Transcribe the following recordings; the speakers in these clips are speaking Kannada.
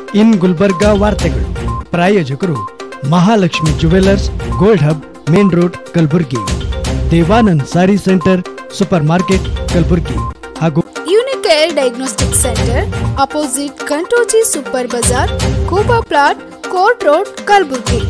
ಇನ್ ಗುಲ್ಬರ್ಗಾ ವಾರ್ತೆಗಳು ಪ್ರಾಯೋಜಕರು Mahalakshmi jewellers gold hub main road Kalaburagi Devanand saree centre super market Kalaburagi ಹಾಗೂ ಯುನಿಕೇರ್ ಡಯಾಗ್ನೋಸ್ಟಿಕ್ ಸೆಂಟರ್ ಅಪೋಸಿಟ್ ಕಂಟೋಜಿ ಸೂಪರ್ ಬಜಾರ್ ಕೂಬಾ plot court road Kalaburagi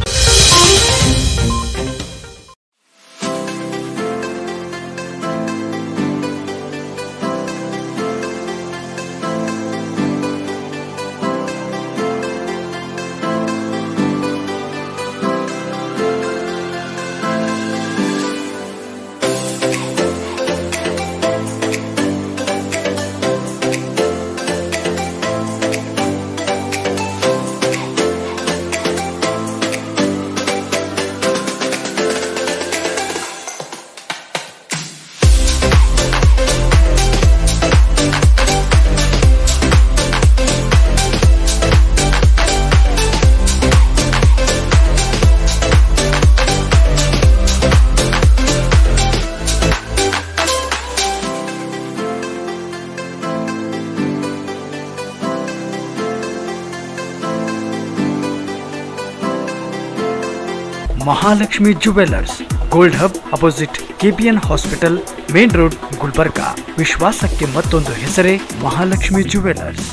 Mahalakshmi jewellers gold hub opposite KPN hospital main road Gulbarga ವಿಶ್ವಾಸಕ್ಕೆ ಮತ್ತೊಂದು ಹೆಸರೇ Mahalakshmi jewellers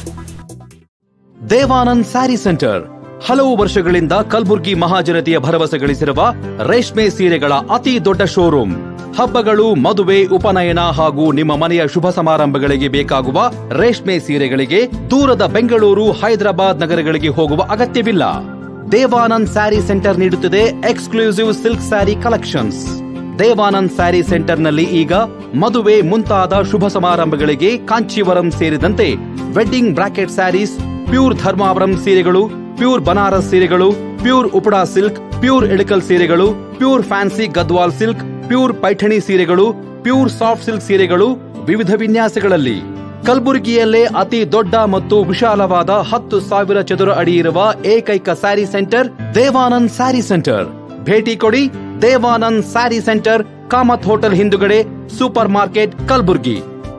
Devanand saree centre ಹಲವು ವರ್ಷಗಳಿಂದ ಕಲ್ಬುರ್ಗಿ ಮಹಾಜನತೆಯ ಭರವಸೆ ಗಳಿಸಿರುವ ರೇಷ್ಮೆ ಸೀರೆಗಳ ಅತಿ ದೊಡ್ಡ ಶೋರೂಮ್ ಹಬ್ಬಗಳು ಮದುವೆ ಉಪನಯನ ಹಾಗೂ ನಿಮ್ಮ ಮನೆಯ ಶುಭ ಸಮಾರಂಭಗಳಿಗೆ ಬೇಕಾಗುವ ರೇಷ್ಮೆ ಸೀರೆಗಳಿಗೆ ದೂರದ ಬೆಂಗಳೂರು ಹೈದರಾಬಾದ್ ನಗರಗಳಿಗೆ ಹೋಗುವ ಅಗತ್ಯವಿಲ್ಲ ದೇವಾನಂದ್ ಸ್ಯಾರಿ ಸೆಂಟರ್ ನೀಡುತ್ತಿದೆ exclusive silk saree collections Devanand saree ಸೆಂಟರ್ನಲ್ಲಿ ಈಗ ಮದುವೆ ಮುಂತಾದ ಶುಭ ಸಮಾರಂಭಗಳಿಗೆ ಕಾಂಚೀವರಂ ಸೇರಿದಂತೆ wedding brocade sarees pure Dharmavaram ಸೀರೆಗಳು ಪ್ಯೂರ್ ಬನಾರಸ್ ಸೀರೆಗಳು pure Uppada silk pure Ilkal ಸೀರೆಗಳು pure fancy Gadwal silk pure Paithani ಸೀರೆಗಳು ಪ್ಯೂರ್ ಸಾಫ್ಟ್ ಸಿಲ್ಕ್ ಸೀರೆಗಳು ವಿವಿಧ ವಿನ್ಯಾಸಗಳಲ್ಲಿ ಕಲಬುರಗಿಯಲ್ಲೇ ಅತಿ ದೊಡ್ಡ ಮತ್ತು ವಿಶಾಲವಾದ ಹತ್ತು ಸಾವಿರ ಚದುರ ಅಡಿ ಇರುವ ಏಕೈಕ saree centre Devanand saree centre ಭೇಟಿ ಕೊಡಿ Devanand saree centre Kamath hotel ಹಿಂದುಗಡೆ ಸೂಪರ್ ಮಾರ್ಕೆಟ್ ಕಲಬುರ್ಗಿ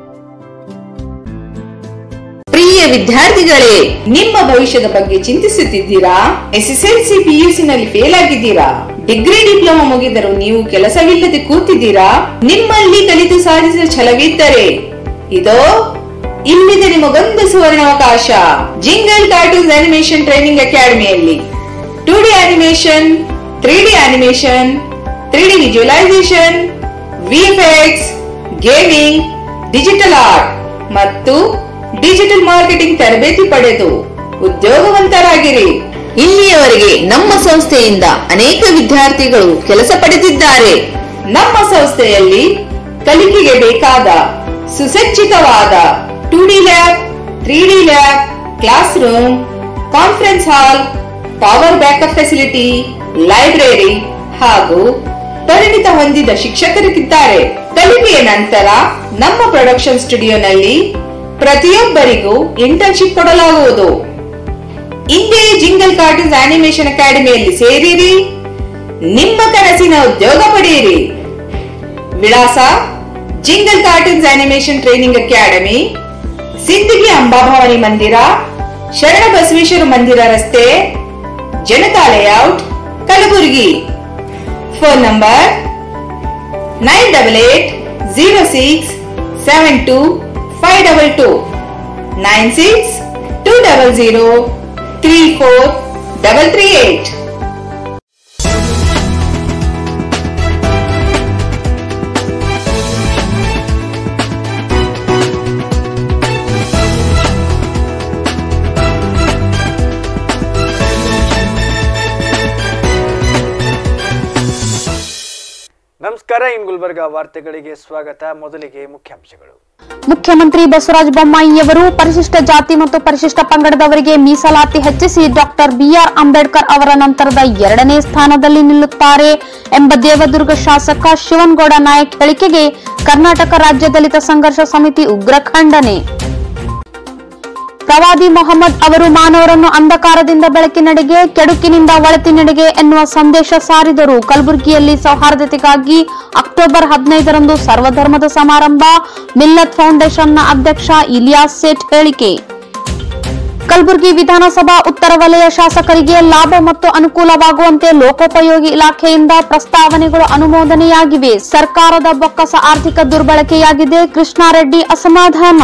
ಪ್ರಿಯ ವಿದ್ಯಾರ್ಥಿಗಳೇ ನಿಮ್ಮ ಭವಿಷ್ಯದ ಬಗ್ಗೆ ಚಿಂತಿಸುತ್ತಿದ್ದೀರಾ ಎಸ್ಎಸ್ಎಲ್ಸಿ ಪಿಯುಸಿ ನಲ್ಲಿ ಫೇಲ್ ಆಗಿದ್ದೀರಾ ಡಿಗ್ರಿ ಡಿಪ್ಲೊಮಾ ಮುಗಿದರೂ ನೀವು ಕೆಲಸವಿಲ್ಲದೆ ಕೂತಿದ್ದೀರಾ ನಿಮ್ಮಲ್ಲಿ ಕಲಿತು ಸಾಧಿಸಿದ ಛಲವಿದ್ದರೆ ಇದೋ ಇಲ್ಲಿದೆ ನಿಮಗೊಂದು ಸುವರ್ಣಾವಕಾಶ ಜಿಂಗಲ್ ಕಾರ್ಟೂನ್ಸ್ ಅನಿಮೇಷನ್ ಟ್ರೈನಿಂಗ್ ಅಕಾಡೆಮಿಯಲ್ಲಿ two D animation three D animation three D visualisation VFX gaming digital art ಮತ್ತು ಡಿಜಿಟಲ್ ಮಾರ್ಕೆಟಿಂಗ್ ತರಬೇತಿ ಪಡೆದು ಉದ್ಯೋಗವಂತರಾಗಿರಿ ಇಲ್ಲಿಯವರೆಗೆ ನಮ್ಮ ಸಂಸ್ಥೆಯಿಂದ ಅನೇಕ ವಿದ್ಯಾರ್ಥಿಗಳು ಕೆಲಸ ಪಡೆದಿದ್ದಾರೆ ನಮ್ಮ ಸಂಸ್ಥೆಯಲ್ಲಿ ಕಲಿಕೆಗೆ ಬೇಕಾದ ಸುಸಜ್ಜಿತವಾದ two D lab three D lab class room conference hall power backup facility library ಹಾಗೂ ಪರಿಣಿತ ಹೊಂದಿದ ಶಿಕ್ಷಕರಿದ್ದಾರೆ ಕಲಿಕೆಯ ನಂತರ ನಮ್ಮ ಪ್ರೊಡಕ್ಷನ್ ಸ್ಟುಡಿಯೋನಲ್ಲಿ ಪ್ರತಿಯೊಬ್ಬರಿಗೂ ಇಂಟರ್ನ್ಶಿಪ್ ಕೊಡಲಾಗುವುದು ಇಂದೇ ಜಿಂಗಲ್ ಕಾರ್ಟೂನ್ಸ್ ಅನಿಮೇಷನ್ ಅಕಾಡೆಮಿಯಲ್ಲಿ ಸೇರಿರಿ ನಿಮ್ಮ ಕನಸಿನ ಉದ್ಯೋಗ ಪಡೆಯಿರಿ ವಿಳಾಸ jingle cartoons animation training academy Sindagi Ambabhavani ಮಂದಿರ ಶರಣ ಬಸವೇಶ್ವರ ಮಂದಿರ ರಸ್ತೆ Janata layout Kalaburagi phone number nine double eight zero six seven two five double two nine six two double zero three four double three eight ನಮಸ್ಕಾರ ಇನ್ ಗುಲ್ಬರ್ಗಾ ವಾರ್ತೆಗಳಿಗೆ ಸ್ವಾಗತ ಮೊದಲಿಗೆ ಮುಖ್ಯಾಂಶಗಳು ಮುಖ್ಯಮಂತ್ರಿ ಬಸವರಾಜ ಬೊಮ್ಮಾಯಿಯವರು ಪರಿಶಿಷ್ಟ ಜಾತಿ ಮತ್ತು ಪರಿಶಿಷ್ಟ ಪಂಗಡದವರಿಗೆ ಮೀಸಲಾತಿ ಹೆಚ್ಚಿಸಿ ಡಾಕ್ಟರ್ ಬಿಆರ್ ಅಂಬೇಡ್ಕರ್ ಅವರ ನಂತರದ ಎರಡನೇ ಸ್ಥಾನದಲ್ಲಿ ನಿಲ್ಲುತ್ತಾರೆ ಎಂಬ ದೇವದುರ್ಗ ಶಾಸಕ ಶಿವನಗೌಡ ನಾಯಕ್ ಹೇಳಿಕೆಗೆ ಕರ್ನಾಟಕ ರಾಜ್ಯ ದಲಿತ ಸಂಘರ್ಷ ಸಮಿತಿ ಉಗ್ರ ಖಂಡನೆ ಪ್ರವಾದಿ ಮೊಹಮ್ಮದ್ ಅವರು ಮಾನವರನ್ನು ಅಂಧಕಾರದಿಂದ ಬೆಳಕಿನೆಡೆಗೆ ಕೆಡುಕಿನಿಂದ ಒಳತಿನೆಡೆಗೆ ಎನ್ನುವ ಸಂದೇಶ ಸಾರಿದರು ಕಲಬುರಗಿಯಲ್ಲಿ ಸೌಹಾರ್ದತೆಗಾಗಿ ಅಕ್ಟೋಬರ್ ಹದಿನೈದರಂದು ಸರ್ವಧರ್ಮದ ಸಮಾರಂಭ ಮಿಲ್ಲತ್ ಫೌಂಡೇಶನ್ನ ಅಧ್ಯಕ್ಷ ಇಲಿಯಾಸ್ ಸೇಠ್ ಹೇಳಿಕೆ ಕಲಬುರಗಿ ವಿಧಾನಸಭಾ ಉತ್ತರ ವಲಯ ಶಾಸಕರಿಗೆ ಲಾಭ ಮತ್ತು ಅನುಕೂಲವಾಗುವಂತೆ ಲೋಕೋಪಯೋಗಿ ಇಲಾಖೆಯಿಂದ ಪ್ರಸ್ತಾವನೆಗಳು ಅನುಮೋದನೆಯಾಗಿವೆ ಸರ್ಕಾರದ ಬೊಕ್ಕಸ ಆರ್ಥಿಕ ದುರ್ಬಳಕೆಯಾಗಿದೆ ಕೃಷ್ಣಾರೆಡ್ಡಿ ಅಸಮಾಧಾನ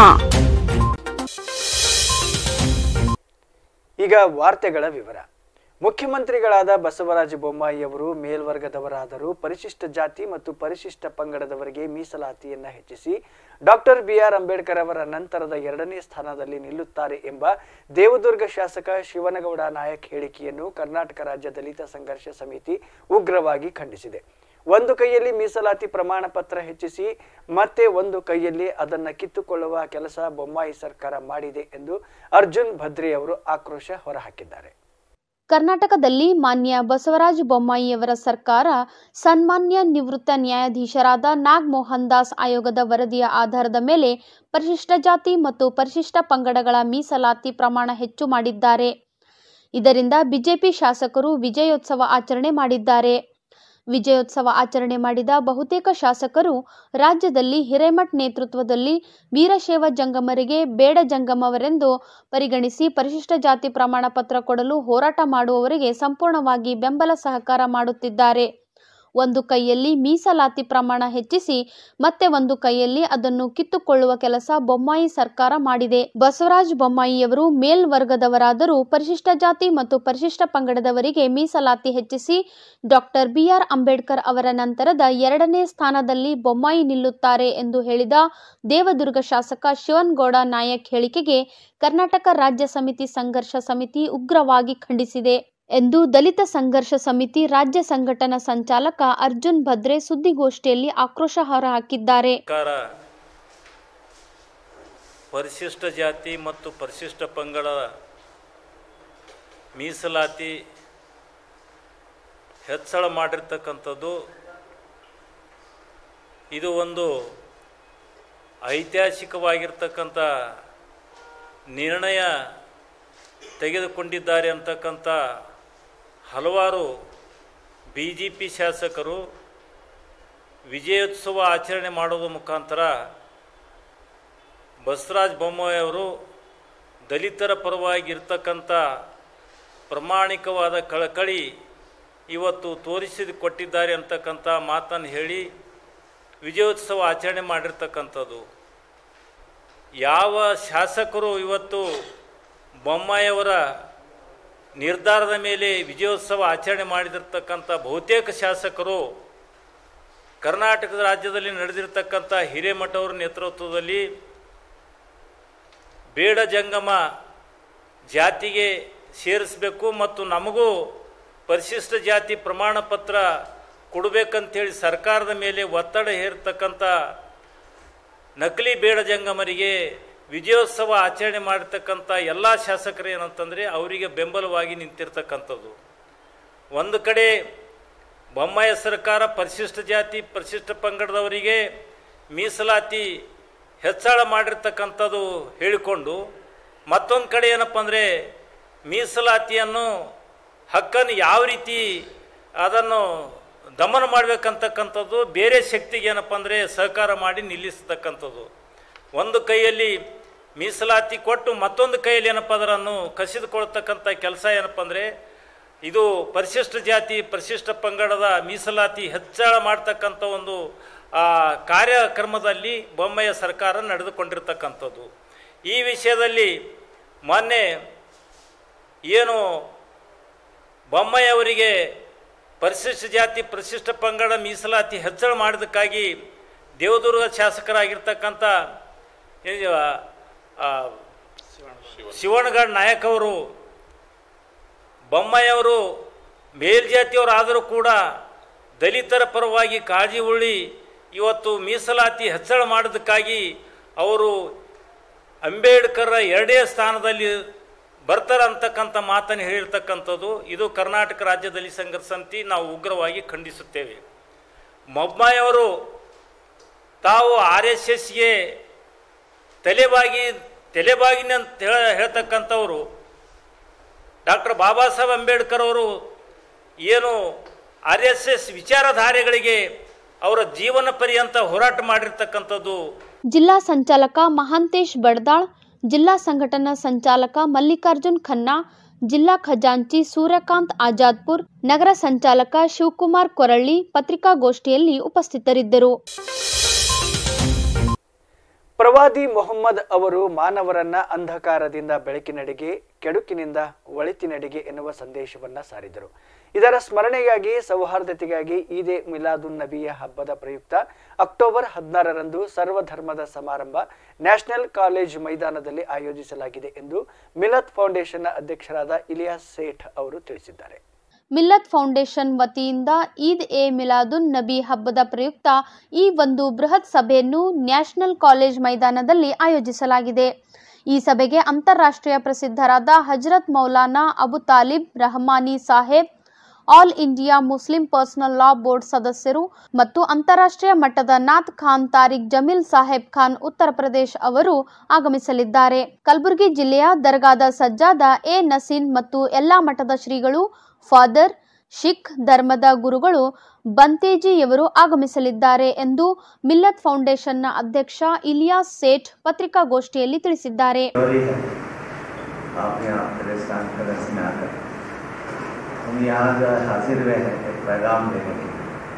ಈಗ ವಾರ್ತೆಗಳ ವಿವರ ಮುಖ್ಯಮಂತ್ರಿಗಳಾದ ಬಸವರಾಜ ಬೊಮ್ಮಾಯಿ ಅವರು ಮೇಲ್ವರ್ಗದವರಾದರೂ ಪರಿಶಿಷ್ಟ ಜಾತಿ ಮತ್ತು ಪರಿಶಿಷ್ಟ ಪಂಗಡದವರಿಗೆ ಮೀಸಲಾತಿಯನ್ನ ಹೆಚ್ಚಿಸಿ ಡಾಕ್ಟರ್ ಬಿಆರ್ ಅಂಬೇಡ್ಕರ್ ಅವರ ನಂತರದ ಎರಡನೇ ಸ್ಥಾನದಲ್ಲಿ ನಿಲ್ಲುತ್ತಾರೆ ಎಂಬ ದೇವದುರ್ಗ ಶಾಸಕ ಶಿವನಗೌಡ ನಾಯಕ್ ಹೇಳಿಕೆಯನ್ನು ಕರ್ನಾಟಕ ರಾಜ್ಯ ದಲಿತ ಸಂಘರ್ಷ ಸಮಿತಿ ಉಗ್ರವಾಗಿ ಖಂಡಿಸಿದೆ ಒಂದು ಕೈಯಲ್ಲಿ ಮೀಸಲಾತಿ ಪ್ರಮಾಣ ಪತ್ರ ಹೆಚ್ಚಿಸಿ ಮತ್ತೆ ಒಂದು ಕೈಯಲ್ಲಿ ಅದನ್ನ ಕಿತ್ತುಕೊಳ್ಳುವ ಕೆಲಸ ಬೊಮ್ಮಾಯಿ ಸರ್ಕಾರ ಮಾಡಿದೆ ಎಂದು ಅರ್ಜುನ್ ಭದ್ರಿ ಅವರು ಆಕ್ರೋಶ ಹೊರಹಾಕಿದ್ದಾರೆ ಕರ್ನಾಟಕದಲ್ಲಿ ಮಾನ್ಯ ಬಸವರಾಜ ಬೊಮ್ಮಾಯಿಯವರ ಸರ್ಕಾರ ಸನ್ಮಾನ್ಯ ನಿವೃತ್ತ ನ್ಯಾಯಾಧೀಶರಾದ ನಾಗ್ ಮೋಹನ್ ದಾಸ್ ಆಯೋಗದ ವರದಿಯ ಆಧಾರದ ಮೇಲೆ ಪರಿಶಿಷ್ಟ ಜಾತಿ ಮತ್ತು ಪರಿಶಿಷ್ಟ ಪಂಗಡಗಳ ಮೀಸಲಾತಿ ಪ್ರಮಾಣ ಹೆಚ್ಚು ಮಾಡಿದ್ದಾರೆ ಇದರಿಂದ ಬಿಜೆಪಿ ಶಾಸಕರು ವಿಜಯೋತ್ಸವ ಆಚರಣೆ ಮಾಡಿದ್ದಾರೆ ವಿಜಯೋತ್ಸವ ಆಚರಣೆ ಮಾಡಿದ ಬಹುತೇಕ ಶಾಸಕರು ರಾಜ್ಯದಲ್ಲಿ ಹಿರೇಮಠ್ ನೇತೃತ್ವದಲ್ಲಿ ವೀರಶೈವ ಜಂಗಮರಿಗೆ ಬೇಡ ಜಂಗಮವರೆಂದು ಪರಿಗಣಿಸಿ ಪರಿಶಿಷ್ಟ ಜಾತಿ ಪ್ರಮಾಣ ಪತ್ರ ಕೊಡಲು ಹೋರಾಟ ಮಾಡುವವರಿಗೆ ಸಂಪೂರ್ಣವಾಗಿ ಬೆಂಬಲ ಸಹಕಾರ ಮಾಡುತ್ತಿದ್ದಾರೆ ಒಂದು ಕೈಯಲ್ಲಿ ಮೀಸಲಾತಿ ಪ್ರಮಾಣ ಹೆಚ್ಚಿಸಿ ಮತ್ತೆ ಒಂದು ಕೈಯಲ್ಲಿ ಅದನ್ನು ಕಿತ್ತುಕೊಳ್ಳುವ ಕೆಲಸ ಬೊಮ್ಮಾಯಿ ಸರ್ಕಾರ ಮಾಡಿದೆ ಬಸವರಾಜ ಬೊಮ್ಮಾಯಿಯವರು ಮೇಲ್ವರ್ಗದವರಾದರೂ ಪರಿಶಿಷ್ಟ ಜಾತಿ ಮತ್ತು ಪರಿಶಿಷ್ಟ ಪಂಗಡದವರಿಗೆ ಮೀಸಲಾತಿ ಹೆಚ್ಚಿಸಿ ಡಾಕ್ಟರ್ ಬಿಆರ್ ಅಂಬೇಡ್ಕರ್ ಅವರ ನಂತರದ ಎರಡನೇ ಸ್ಥಾನದಲ್ಲಿ ಬೊಮ್ಮಾಯಿ ನಿಲ್ಲುತ್ತಾರೆ ಎಂದು ಹೇಳಿದ ದೇವದುರ್ಗ ಶಾಸಕ ಶಿವನ್ಗೌಡ ನಾಯಕ್ ಹೇಳಿಕೆಗೆ ಕರ್ನಾಟಕ ರಾಜ್ಯ ಸಮಿತಿ ಸಂಘರ್ಷ ಸಮಿತಿ ಉಗ್ರವಾಗಿ ಖಂಡಿಸಿದೆ ಎಂದು ದಲಿತ ಸಂಘರ್ಷ ಸಮಿತಿ ರಾಜ್ಯ ಸಂಘಟನಾ ಸಂಚಾಲಕ ಅರ್ಜುನ್ ಭದ್ರೆ ಸುದ್ದಿಗೋಷ್ಠಿಯಲ್ಲಿ ಆಕ್ರೋಶ ಹೊರಹಾಕಿದ್ದಾರೆ ಸರ್ಕಾರ ಪರಿಶಿಷ್ಟ ಜಾತಿ ಮತ್ತು ಪರಿಶಿಷ್ಟ ಪಂಗಡ ಮೀಸಲಾತಿ ಹೆಚ್ಚಳ ಮಾಡಿರ್ತಕ್ಕಂಥದ್ದು ಇದು ಒಂದು ಐತಿಹಾಸಿಕವಾಗಿರ್ತಕ್ಕಂಥ ನಿರ್ಣಯ ತೆಗೆದುಕೊಂಡಿದ್ದಾರೆ ಅಂತಕ್ಕಂಥ ಹಲವಾರು ಬಿ ಜೆ ಪಿ ಶಾಸಕರು ವಿಜಯೋತ್ಸವ ಆಚರಣೆ ಮಾಡೋದ್ರ ಮುಖಾಂತರ ಬಸವರಾಜ ಬೊಮ್ಮಾಯಿ ಅವರು ದಲಿತರ ಪರವಾಗಿ ಇರ್ತಕ್ಕಂಥ ಪ್ರಾಮಾಣಿಕವಾದ ಕಳಕಳಿ ಇವತ್ತು ತೋರಿಸಿದ ಕೊಟ್ಟಿದ್ದಾರೆ ಅಂತಕ್ಕಂಥ ಮಾತನ್ನು ಹೇಳಿ ವಿಜಯೋತ್ಸವ ಆಚರಣೆ ಮಾಡಿರ್ತಕ್ಕಂಥದ್ದು ಯಾವ ಶಾಸಕರು ಇವತ್ತು ಬೊಮ್ಮಾಯಿಯವರ ನಿರ್ಧಾರದ ಮೇಲೆ ವಿಜಯೋತ್ಸವ ಆಚರಣೆ ಮಾಡಿದಿರ್ತಕ್ಕಂಥ ಬಹುತೇಕ ಶಾಸಕರು ಕರ್ನಾಟಕದ ರಾಜ್ಯದಲ್ಲಿ ನಡೆದಿರ್ತಕ್ಕಂಥ ಹಿರೇಮಠ ಅವರ ನೇತೃತ್ವದಲ್ಲಿ ಬೇಡ ಜಂಗಮ ಜಾತಿಗೆ ಸೇರಿಸಬೇಕು ಮತ್ತು ನಮಗೂ ಪರಿಶಿಷ್ಟ ಜಾತಿ ಪ್ರಮಾಣ ಪತ್ರ ಕೊಡಬೇಕಂತೇಳಿ ಸರ್ಕಾರದ ಮೇಲೆ ಒತ್ತಡ ಹೇರ್ತಕ್ಕಂಥ ನಕಲಿ ಬೇಡ ಜಂಗಮರಿಗೆ ವಿಜಯೋತ್ಸವ ಆಚರಣೆ ಮಾಡಿರ್ತಕ್ಕಂಥ ಎಲ್ಲ ಶಾಸಕರು ಏನಂತಂದರೆ ಅವರಿಗೆ ಬೆಂಬಲವಾಗಿ ನಿಂತಿರ್ತಕ್ಕಂಥದ್ದು ಒಂದು ಕಡೆ ಬೊಮ್ಮಾಯಿ ಸರ್ಕಾರ ಪರಿಶಿಷ್ಟ ಜಾತಿ ಪರಿಶಿಷ್ಟ ಪಂಗಡದವರಿಗೆ ಮೀಸಲಾತಿ ಹೆಚ್ಚಳ ಮಾಡಿರ್ತಕ್ಕಂಥದ್ದು ಹೇಳಿಕೊಂಡು ಮತ್ತೊಂದು ಕಡೆ ಏನಪ್ಪ ಅಂದರೆ ಮೀಸಲಾತಿಯನ್ನು ಹಕ್ಕನ್ನು ಯಾವ ರೀತಿ ಅದನ್ನು ದಮನ ಮಾಡಬೇಕಂತಕ್ಕಂಥದ್ದು ಬೇರೆ ಶಕ್ತಿಗೆ ಏನಪ್ಪ ಅಂದರೆ ಸಹಕಾರ ಮಾಡಿ ನಿಲ್ಲಿಸ್ತಕ್ಕಂಥದ್ದು ಒಂದು ಕೈಯಲ್ಲಿ ಮೀಸಲಾತಿ ಕೊಟ್ಟು ಮತ್ತೊಂದು ಕೈಯಲ್ಲಿ ಏನಪ್ಪ ಅದರನ್ನು ಕಸಿದುಕೊಳ್ತಕ್ಕಂಥ ಕೆಲಸ ಏನಪ್ಪ ಅಂದರೆ ಇದು ಪರಿಶಿಷ್ಟ ಜಾತಿ ಪರಿಶಿಷ್ಟ ಪಂಗಡದ ಮೀಸಲಾತಿ ಹೆಚ್ಚಳ ಮಾಡ್ತಕ್ಕಂಥ ಒಂದು ಆ, ಕಾರ್ಯಕ್ರಮದಲ್ಲಿ ಬೊಮ್ಮೆಯ ಸರ್ಕಾರ ನಡೆದುಕೊಂಡಿರ್ತಕ್ಕಂಥದ್ದು ಈ ವಿಷಯದಲ್ಲಿ ಮೊನ್ನೆ ಏನು ಬೊಮ್ಮಾಯಿ ಅವರಿಗೆ ಪರಿಶಿಷ್ಟ ಜಾತಿ ಪರಿಶಿಷ್ಟ ಪಂಗಡ ಮೀಸಲಾತಿ ಹೆಚ್ಚಳ ಮಾಡಿದ್ದಕ್ಕಾಗಿ ದೇವದುರ್ಗ ಶಾಸಕರಾಗಿರ್ತಕ್ಕಂಥ ಈ, ಆ, ಶಿವಣ್ಣಗೌಡ ನಾಯಕ್ ಅವರು ಬೊಮ್ಮಾಯಿಯವರು ಮೇಲ್ಜಾತಿಯವರಾದರೂ ಕೂಡ ದಲಿತರ ಪರವಾಗಿ ಕಾಳಜಿ ಉಳ್ಳಿ ಇವತ್ತು ಮೀಸಲಾತಿ ಹೆಚ್ಚಳ ಮಾಡೋದಕ್ಕಾಗಿ ಅವರು ಅಂಬೇಡ್ಕರ್ ಎರಡೇ ಸ್ಥಾನದಲ್ಲಿ ಬರ್ತಾರೆ ಅಂತಕ್ಕಂಥ ಮಾತನ್ನು ಹೇಳಿರ್ತಕ್ಕಂಥದ್ದು ಇದು ಕರ್ನಾಟಕ ರಾಜ್ಯದಲ್ಲಿ ಸಂಘರ್ಷ ಸಮಿತಿ ನಾವು ಉಗ್ರವಾಗಿ ಖಂಡಿಸುತ್ತೇವೆ ಮೊಮ್ಮಾಯಿಯವರು ತಾವು ಆರ್ ಎಸ್ ಎಸ್ಗೆ ತಲೆಬಾಗಿ ತಲೆಬಾಗಿನ ಅಂತ ಹೇಳ ಹೇಳ್ತಕ್ಕಂಥವ್ರು ಡಾಕ್ಟರ್ ಬಾಬಾ ಸಾಹೇಬ್ ಅಂಬೇಡ್ಕರ್ ಅವರು ಏನು ಆರ್ ಎಸ್ ಎಸ್ ವಿಚಾರಧಾರೆಗಳಿಗೆ ಅವರ ಜೀವನ ಪರ್ಯಂತ ಹೋರಾಟ ಮಾಡಿರ್ತಕ್ಕಂಥದ್ದು ಜಿಲ್ಲಾ ಸಂಚಾಲಕ ಮಹಾಂತೇಶ್ ಬಡ್ದಾಳ್ ಜಿಲ್ಲಾ ಸಂಘಟನಾ ಸಂಚಾಲಕ ಮಲ್ಲಿಕಾರ್ಜುನ್ ಖನ್ನಾ ಜಿಲ್ಲಾ ಖಜಾಂಚಿ ಸೂರ್ಯಕಾಂತ್ ಆಜಾದ್ಪುರ್ ನಗರ ಸಂಚಾಲಕ ಶಿವಕುಮಾರ್ ಕೊರಳ್ಳಿ ಪತ್ರಿಕಾಗೋಷ್ಠಿಯಲ್ಲಿ ಉಪಸ್ಥಿತರಿದ್ದರು ಪ್ರವಾದಿ ಮೊಹಮ್ಮದ್ ಅವರು ಮಾನವರನ್ನ ಅಂಧಕಾರದಿಂದ ಬೆಳಕಿನೆಡೆಗೆ ಕೆಡುಕಿನಿಂದ ಒಳಿತಿನೆಡೆಗೆ ಎನ್ನುವ ಸಂದೇಶವನ್ನ ಸಾರಿದರು ಇದರ ಸ್ಮರಣೆಗಾಗಿ ಸೌಹಾರ್ದತೆಗಾಗಿ ಈದೆ ಮಿಲಾದುನ್ ನಬಿಯ ಹಬ್ಬದ ಪ್ರಯುಕ್ತ ಅಕ್ಟೋಬರ್ ಹದಿನಾರರಂದು ಸರ್ವಧರ್ಮದ ಸಮಾರಂಭ ನ್ಯಾಷನಲ್ ಕಾಲೇಜ್ ಮೈದಾನದಲ್ಲಿ ಆಯೋಜಿಸಲಾಗಿದೆ ಎಂದು ಮಿಲತ್ ಫೌಂಡೇಶನ್ನ ಅಧ್ಯಕ್ಷರಾದ ಇಲಿಯಾಸ್ ಸೇಠ್ ಅವರು ತಿಳಿಸಿದ್ದಾರೆ ಮಿಲ್ಲತ್ ಫೌಂಡೇಶನ್ ವತಿಯಿಂದ ಈದ್ ಎ ಮಿಲಾದುನ್ ನಬಿ ಹಬ್ಬದ ಪ್ರಯುಕ್ತ ಈ ಒಂದು ಬೃಹತ್ ಸಭೆಯನ್ನು ನ್ಯಾಷನಲ್ ಕಾಲೇಜ್ ಮೈದಾನದಲ್ಲಿ ಆಯೋಜಿಸಲಾಗಿದೆ ಈ ಸಭೆಗೆ ಅಂತಾರಾಷ್ಟ್ರೀಯ ಪ್ರಸಿದ್ಧರಾದ Hazrat Maulana Abu Talib Rahmani Saheb all India Muslim personal law board ಸದಸ್ಯರು ಮತ್ತು ಅಂತಾರಾಷ್ಟ್ರೀಯ ಮಟ್ಟದ ನಾಥ್ ಖಾನ್ ತಾರಿಕ್ ಜಮೀಲ್ ಸಾಹೇಬ್ ಖಾನ್ ಉತ್ತರ ಪ್ರದೇಶ್ ಅವರು ಆಗಮಿಸಲಿದ್ದಾರೆ ಕಲಬುರಗಿ ಜಿಲ್ಲೆಯ ದರ್ಗಾದ ಸಜ್ಜಾದ ಎ ನಸೀನ್ ಮತ್ತು ಎಲ್ಲಾ ಮಠದ ಶ್ರೀಗಳು ಫಾದರ್ ಶಿಖ್ ಧರ್ಮದ ಗುರುಗಳು ಬಂತೇಜಿಯವರು ಆಗಮಿಸಲಿದ್ದಾರೆ ಎಂದು ಮಿಲ್ಲತ್ ಫೌಂಡೇಶನ್ನ ಅಧ್ಯಕ್ಷ ಇಲಿಯಾಸ್ ಸೇಠ್ ಪತ್ರಿಕಾಗೋಷ್ಠಿಯಲ್ಲಿ ತಿಳಿಸಿದ್ದಾರೆ जरूरी है आप यहाँ फिलिस्तान कदस में आकर हम यहाँ जो है हाजिर हुए हैं एक पैगाम देने के लिए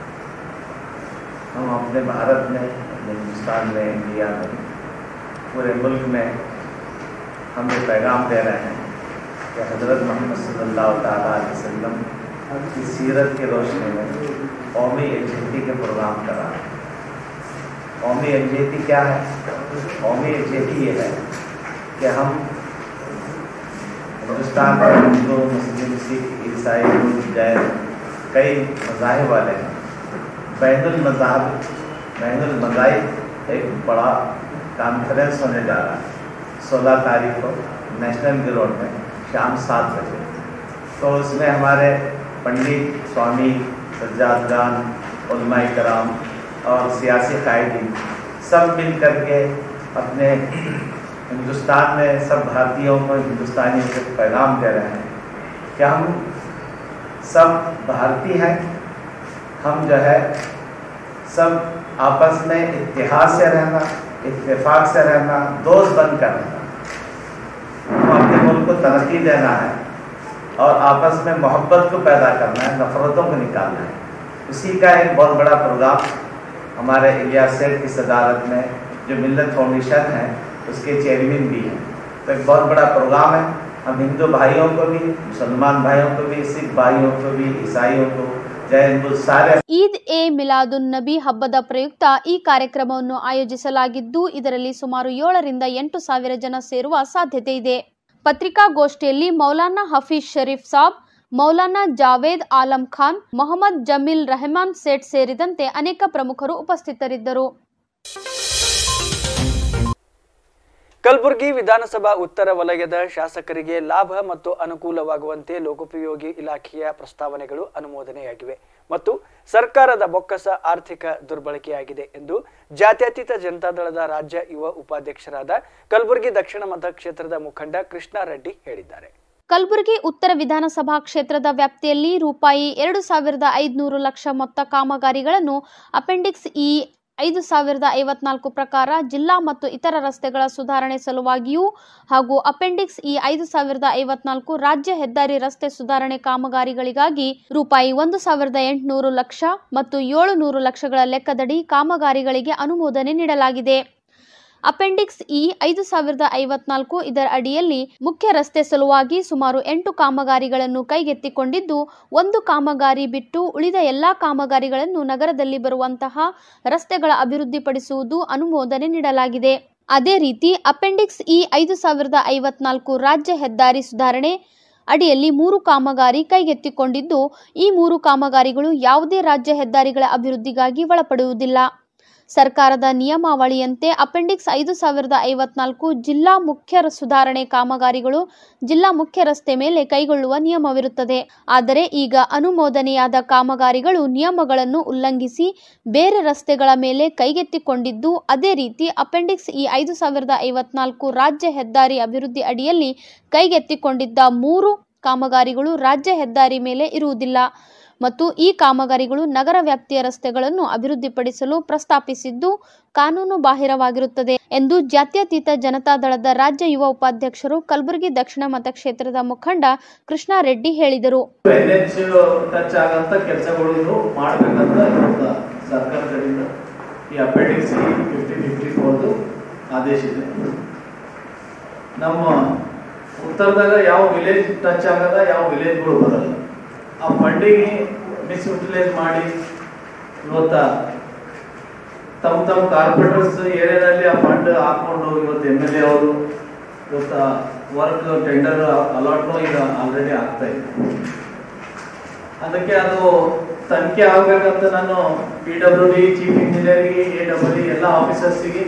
हम अपने भारत में अपने हिंदुस्तान में इंडिया में पूरे मुल्क में हम ये पैगाम दे रहे हैं कि हज़रत मोहम्मद सल्लल्लाहु ताला अलैहि वसल्लम की सीरत की रोशनी में कौमी यकजहती के प्रोग्राम करा कौमी यकजहती क्या है कौमी यकजहती ये है कि हम हिंदुस्तान में हिंदू मुस्लिम सिख ईसाई बुद्ध जैन कई मज़ाहिब वाले हैं बैनुल मज़ाहब बैनुल मज़ाहिब एक बड़ा कॉन्फ्रेंस होने जा रहा है सोलह तारीख को नेशनल ग्राउंड में शाम सात बजे तो उसमें हमारे पंडित स्वामी सज्जादगान उलमाई कराम और सियासी कायदीन सब मिल करके अपने हिंदुस्तान में सब भारतीयों को हिंदुस्तानियों को पैगाम दे रहे हैं कि हम सब भारतीय हैं हम जो है सब आपस में इतिहाद से रहना इत्तेफाक से रहना दोस्त बनकर रहना हम अपने मुल्क को तरक्की देना है और आपस में मोहब्बत को पैदा करना है नफ़रतों को निकालना है उसी का एक बहुत बड़ा प्रोग्राम हमारे इलिया सेठ की सदारत में जो मिल्लत फाउंडेशन है उसके चेयरमैन भी हैं तो एक बहुत बड़ा प्रोग्राम है हम हिंदू भाइयों को भी मुसलमान भाइयों को भी सिख भाइयों को भी ईसाइयों को जैन बुद्ध सारे ಈದ್ ಎ ಮಿಲಾದುನ್ ನಬಿ ಹಬ್ಬದ ಪ್ರಯುಕ್ತ ಈ ಕಾರ್ಯಕ್ರಮವನ್ನು ಆಯೋಜಿಸಲಾಗಿದ್ದು ಇದರಲ್ಲಿ ಸುಮಾರು ಏಳರಿಂದ ಎಂಟು ಸಾವಿರ ಜನ ಸೇರುವ ಸಾಧ್ಯತೆ ಇದೆ ಪತ್ರಿಕಾಗೋಷ್ಠಿಯಲ್ಲಿ ಮೌಲಾನಾ ಹಫೀಜ್ ಶರೀಫ್ ಸಾಬ್ ಮೌಲಾನಾ ಜಾವೇದ್ ಆಲಂ ಖಾನ್ ಮೊಹಮ್ಮದ್ ಜಮೀಲ್ ರೆಹಮಾನ್ ಸೇಠ್ ಸೇರಿದಂತೆ ಅನೇಕ ಪ್ರಮುಖರು ಉಪಸ್ಥಿತರಿದ್ದರು ಕಲಬುರಗಿ ವಿಧಾನಸಭಾ ಉತ್ತರ ವಲಯದ ಶಾಸಕರಿಗೆ ಲಾಭ ಮತ್ತು ಅನುಕೂಲವಾಗುವಂತೆ ಲೋಕೋಪಯೋಗಿ ಇಲಾಖೆಯ ಪ್ರಸ್ತಾವನೆಗಳು ಅನುಮೋದನೆಯಾಗಿವೆ ಮತ್ತು ಸರ್ಕಾರದ ಬೊಕ್ಕಸ ಆರ್ಥಿಕ ದುರ್ಬಳಕೆಯಾಗಿದೆ ಎಂದು ಜಾತ್ಯತೀತ ಜನತಾದಳದ ರಾಜ್ಯ ಯುವ ಉಪಾಧ್ಯಕ್ಷರಾದ ಕಲಬುರಗಿ ದಕ್ಷಿಣ ಮತಕ್ಷೇತ್ರದ ಮುಖಂಡ ಕೃಷ್ಣಾರೆಡ್ಡಿ ಹೇಳಿದ್ದಾರೆ ಕಲಬುರಗಿ ಉತ್ತರ ವಿಧಾನಸಭಾ ಕ್ಷೇತ್ರದ ವ್ಯಾಪ್ತಿಯಲ್ಲಿ ರೂಪಾಯಿ ಎರಡು ಸಾವಿರದ ಐದುನೂರು ಲಕ್ಷ ಮೊತ್ತ ಕಾಮಗಾರಿಗಳನ್ನು ಅಪೆಂಡಿಕ್ಸ್ ಇ ಐದು ಸಾವಿರದ ಐವತ್ನಾಲ್ಕು ಪ್ರಕಾರ ಜಿಲ್ಲಾ ಮತ್ತು ಇತರ ರಸ್ತೆಗಳ ಸುಧಾರಣೆ ಸಲುವಾಗಿಯೂ ಹಾಗೂ ಅಪೆಂಡಿಕ್ಸ್ ಇ ಐದು ಸಾವಿರದ ಐವತ್ನಾಲ್ಕು ರಾಜ್ಯ ಹೆದ್ದಾರಿ ರಸ್ತೆ ಸುಧಾರಣೆ ಕಾಮಗಾರಿಗಳಿಗಾಗಿ ರೂಪಾಯಿ ಒಂದು ಸಾವಿರದ ಎಂಟುನೂರು ಲಕ್ಷ ಮತ್ತು ಏಳು ನೂರು ಲಕ್ಷಗಳ ಲೆಕ್ಕದಡಿ ಕಾಮಗಾರಿಗಳಿಗೆ ಅನುಮೋದನೆ ನೀಡಲಾಗಿದೆ ಅಪೆಂಡಿಕ್ಸ್ ಇ ಐದು ಸಾವಿರದ ಐವತ್ನಾಲ್ಕು ಇದರ ಅಡಿಯಲ್ಲಿ ಮುಖ್ಯ ರಸ್ತೆ ಸಲುವಾಗಿ ಸುಮಾರು ಎಂಟು ಕಾಮಗಾರಿಗಳನ್ನು ಕೈಗೆತ್ತಿಕೊಂಡಿದ್ದು ಒಂದು ಕಾಮಗಾರಿ ಬಿಟ್ಟು ಉಳಿದ ಎಲ್ಲಾ ಕಾಮಗಾರಿಗಳನ್ನು ನಗರದಲ್ಲಿ ಬರುವಂತಹ ರಸ್ತೆಗಳ ಅಭಿವೃದ್ಧಿಪಡಿಸುವುದು ಅನುಮೋದನೆ ನೀಡಲಾಗಿದೆ ಅದೇ ರೀತಿ ಅಪೆಂಡಿಕ್ಸ್ ಇ ಐದು ಸಾವಿರದ ಐವತ್ನಾಲ್ಕು ರಾಜ್ಯ ಹೆದ್ದಾರಿ ಸುಧಾರಣೆ ಅಡಿಯಲ್ಲಿ ಮೂರು ಕಾಮಗಾರಿ ಕೈಗೆತ್ತಿಕೊಂಡಿದ್ದು ಈ ಮೂರು ಕಾಮಗಾರಿಗಳು ಯಾವುದೇ ರಾಜ್ಯ ಹೆದ್ದಾರಿಗಳ ಅಭಿವೃದ್ಧಿಗಾಗಿ ಒಳಪಡುವುದಿಲ್ಲ ಸರ್ಕಾರದ ನಿಯಮಾವಳಿಯಂತೆ ಅಪೆಂಡಿಕ್ಸ್ ಐದು ಸಾವಿರದ ಐವತ್ನಾಲ್ಕು ಜಿಲ್ಲಾ ಮುಖ್ಯ ರ- ಸುಧಾರಣೆ ಕಾಮಗಾರಿಗಳು ಜಿಲ್ಲಾ ಮುಖ್ಯ ರಸ್ತೆ ಮೇಲೆ ಕೈಗೊಳ್ಳುವ ನಿಯಮವಿರುತ್ತದೆ ಆದರೆ ಈಗ ಅನುಮೋದನೆಯಾದ ಕಾಮಗಾರಿಗಳು ನಿಯಮಗಳನ್ನು ಉಲ್ಲಂಘಿಸಿ ಬೇರೆ ರಸ್ತೆಗಳ ಮೇಲೆ ಕೈಗೆತ್ತಿಕೊಂಡಿದ್ದು ಅದೇ ರೀತಿ ಅಪೆಂಡಿಕ್ಸ್ ಈ ಐದು ಸಾವಿರದ ಐವತ್ನಾಲ್ಕು ರಾಜ್ಯ ಹೆದ್ದಾರಿ ಅಭಿವೃದ್ಧಿ ಅಡಿಯಲ್ಲಿ ಕೈಗೆತ್ತಿಕೊಂಡಿದ್ದ ಮೂರು ಕಾಮಗಾರಿಗಳು ರಾಜ್ಯ ಹೆದ್ದಾರಿ ಮೇಲೆ ಇರುವುದಿಲ್ಲ ಮತ್ತು ಈ ಕಾಮಗಾರಿಗಳು ನಗರ ವ್ಯಾಪ್ತಿಯ ರಸ್ತೆಗಳನ್ನು ಅಭಿವೃದ್ಧಿಪಡಿಸಲು ಪ್ರಸ್ತಾಪಿಸಿದ್ದು ಕಾನೂನು ಬಾಹಿರವಾಗಿರುತ್ತದೆ ಎಂದು ಜಾತ್ಯತೀತ ಜನತಾದಳದ ರಾಜ್ಯ ಯುವ ಉಪಾಧ್ಯಕ್ಷರು ಕಲಬುರಗಿ ದಕ್ಷಿಣ ಮತಕ್ಷೇತ್ರದ ಮುಖಂಡ ಕೃಷ್ಣಾರೆಡ್ಡಿ ಹೇಳಿದರು ಎನ್ ಎಚ್ ಟಚ್ ಆಗಂತ ಕೆಲಸಗಳು ಮಾಡ್ಬೇಕಂತ ಇವತ್ತು ಸರ್ಕಾರ ಕಡೆಯಿಂದ ಈ ಅಪೆಂಡಿಕ್ಸ್ ಫಿಫ್ಟಿ ಫಿಫ್ಟಿ ಫೋರ್ದು ಆದೇಶ ಇದೆ ನಮ್ಮ ಉತ್ತರದಾಗ ಯಾವ ವಿಲೇಜ್ ಟಚ್ ಆಗಲ್ಲ ಯಾವ ವಿಲೇಜ್ಗಳು ಬರಲ್ಲ ಆ ಫಂಡಿಗೆ ಮಿಸ್ಯುಟಿಲೈಸ್ ಮಾಡಿ ಇವತ್ತ ತಮ್ಮ ತಮ್ಮ ಕಾರ್ಪೊರೇಟರ್ಸ್ ಏರಿಯಾದಲ್ಲಿ ಆ ಫಂಡ್ ಹಾಕೊಂಡು ಇವತ್ತು ಎಮ್ ಎಲ್ ಎ ಅವರು ಇವತ್ತು ವರ್ಕ್ ಟೆಂಡರ್ ಅಲಾಟ್ನು ಈಗ ಆಲ್ರೆಡಿ ಆಗ್ತಾ ಇದೆ ಅದಕ್ಕೆ ಅದು ತನಿಖೆ ಆಗ್ಬೇಕಂತ ನಾನು ಪಿ ಡಬ್ಲ್ಯೂ ಡಿ ಚೀಫ್ ಇಂಜಿನಿಯರಿಗೆ ಎ ಡಬ್ಲ್ಯೂ ಡಿ ಎಲ್ಲ ಆಫೀಸರ್ಸಿಗೆ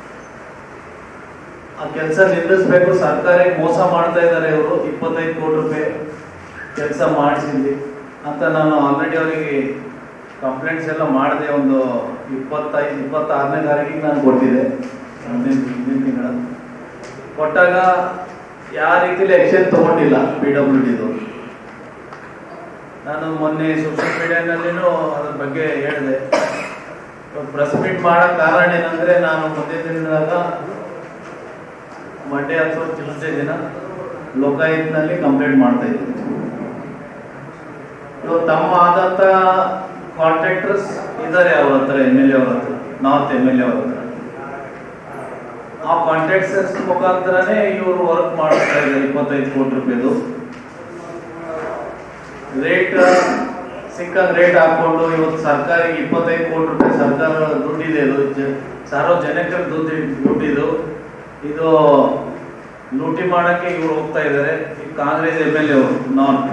ಆ ಕೆಲಸ ನಿಲ್ಲಿಸ್ಬೇಕು ಸರ್ಕಾರಕ್ಕೆ ಮೋಸ ಮಾಡ್ತಾ ಇದ್ದಾರೆ ಇವರು ಇಪ್ಪತ್ತೈದು ಕೋಟಿ ರೂಪಾಯಿ ಕೆಲಸ ಮಾಡಿಸಿದ್ವಿ ಅಂತ ನಾನು ಆಲ್ರೆಡಿ ಅವರಿಗೆ ಕಂಪ್ಲೇಂಟ್ಸ್ ಎಲ್ಲ ಮಾಡಿದೆ ಒಂದು ಇಪ್ಪತ್ತೈದು ಇಪ್ಪತ್ತಾರನೇ ತಾರೀಕಿಗೆ ನಾನು ಕೊಟ್ಟಿದ್ದೆ ಮುಂದಿನ ಮುಂದಿನ ತಿಂಗಳ ಕೊಟ್ಟಾಗ ಯಾವ ರೀತಿಲಿ ಆಕ್ಷನ್ ತಗೊಂಡಿಲ್ಲ ಪಿ ಡಬ್ಲ್ಯೂ ಡಿದು ನಾನು ಮೊನ್ನೆ ಸೋಷಿಯಲ್ ಮೀಡಿಯಾನಲ್ಲಿನೂ ಅದ್ರ ಬಗ್ಗೆ ಹೇಳಿದೆ ಪ್ರೆಸ್ ಮೀಟ್ ಮಾಡೋ ಕಾರಣ ಏನಂದ್ರೆ ನಾನು ಮುಂದಿನ ದಿನದಾಗ ಮಂಡೇ ಅಥವಾ ಟ್ಯೂಸ್ಡೇ ದಿನ ಲೋಕಾಯುಕ್ತನಲ್ಲಿ ಕಂಪ್ಲೇಂಟ್ ಮಾಡ್ತಾ ಇದ್ದೀನಿ ಇವಾಗ ತಮ್ಮ ಆದಂತ ಕಾಂಟ್ರಾಕ್ಟರ್ಸ್ ಇದ್ದಾರೆ ಅವ್ರ ಹತ್ರ ಎಮ್ ಎಲ್ ಎ ಅವ್ರ ಹತ್ರ ನಾರ್ತ್ ಎಮ್ ಎಲ್ ಎ ಅವ್ರ ಹತ್ರ ಆ ಕಾಂಟ್ರಾಕ್ಟರ್ಸ್ ಮುಖಾಂತರನೇ ಇವರು ವರ್ಕ್ ಮಾಡ್ತಾ ಇದ್ದಾರೆ ಇಪ್ಪತ್ತೈದು ಕೋಟಿ ರೂಪಾಯಿದು ರೇಟ್ ಸಿಕ್ಕಂಗ ರೇಟ್ ಹಾಕೊಂಡು ಇವತ್ತು ಸರ್ಕಾರಿಗೆ ಇಪ್ಪತ್ತೈದು ಕೋಟಿ ರೂಪಾಯಿ ಸರ್ಕಾರ ದುಡ್ಡಿದೆ ಇದು ಜ- ಸಾರ್ವಜನಿಕರ ದುಡ್ಡು ದುಡ್ಡಿದು ಇದು ಲೂಟಿ ಮಾಡಕ್ಕೆ ಇವ್ರು ಹೋಗ್ತಾ ಇದ್ದಾರೆ ಈ ಕಾಂಗ್ರೆಸ್ ಎಮ್ ಎಲ್ ಎ ಅವರು ನಾನ್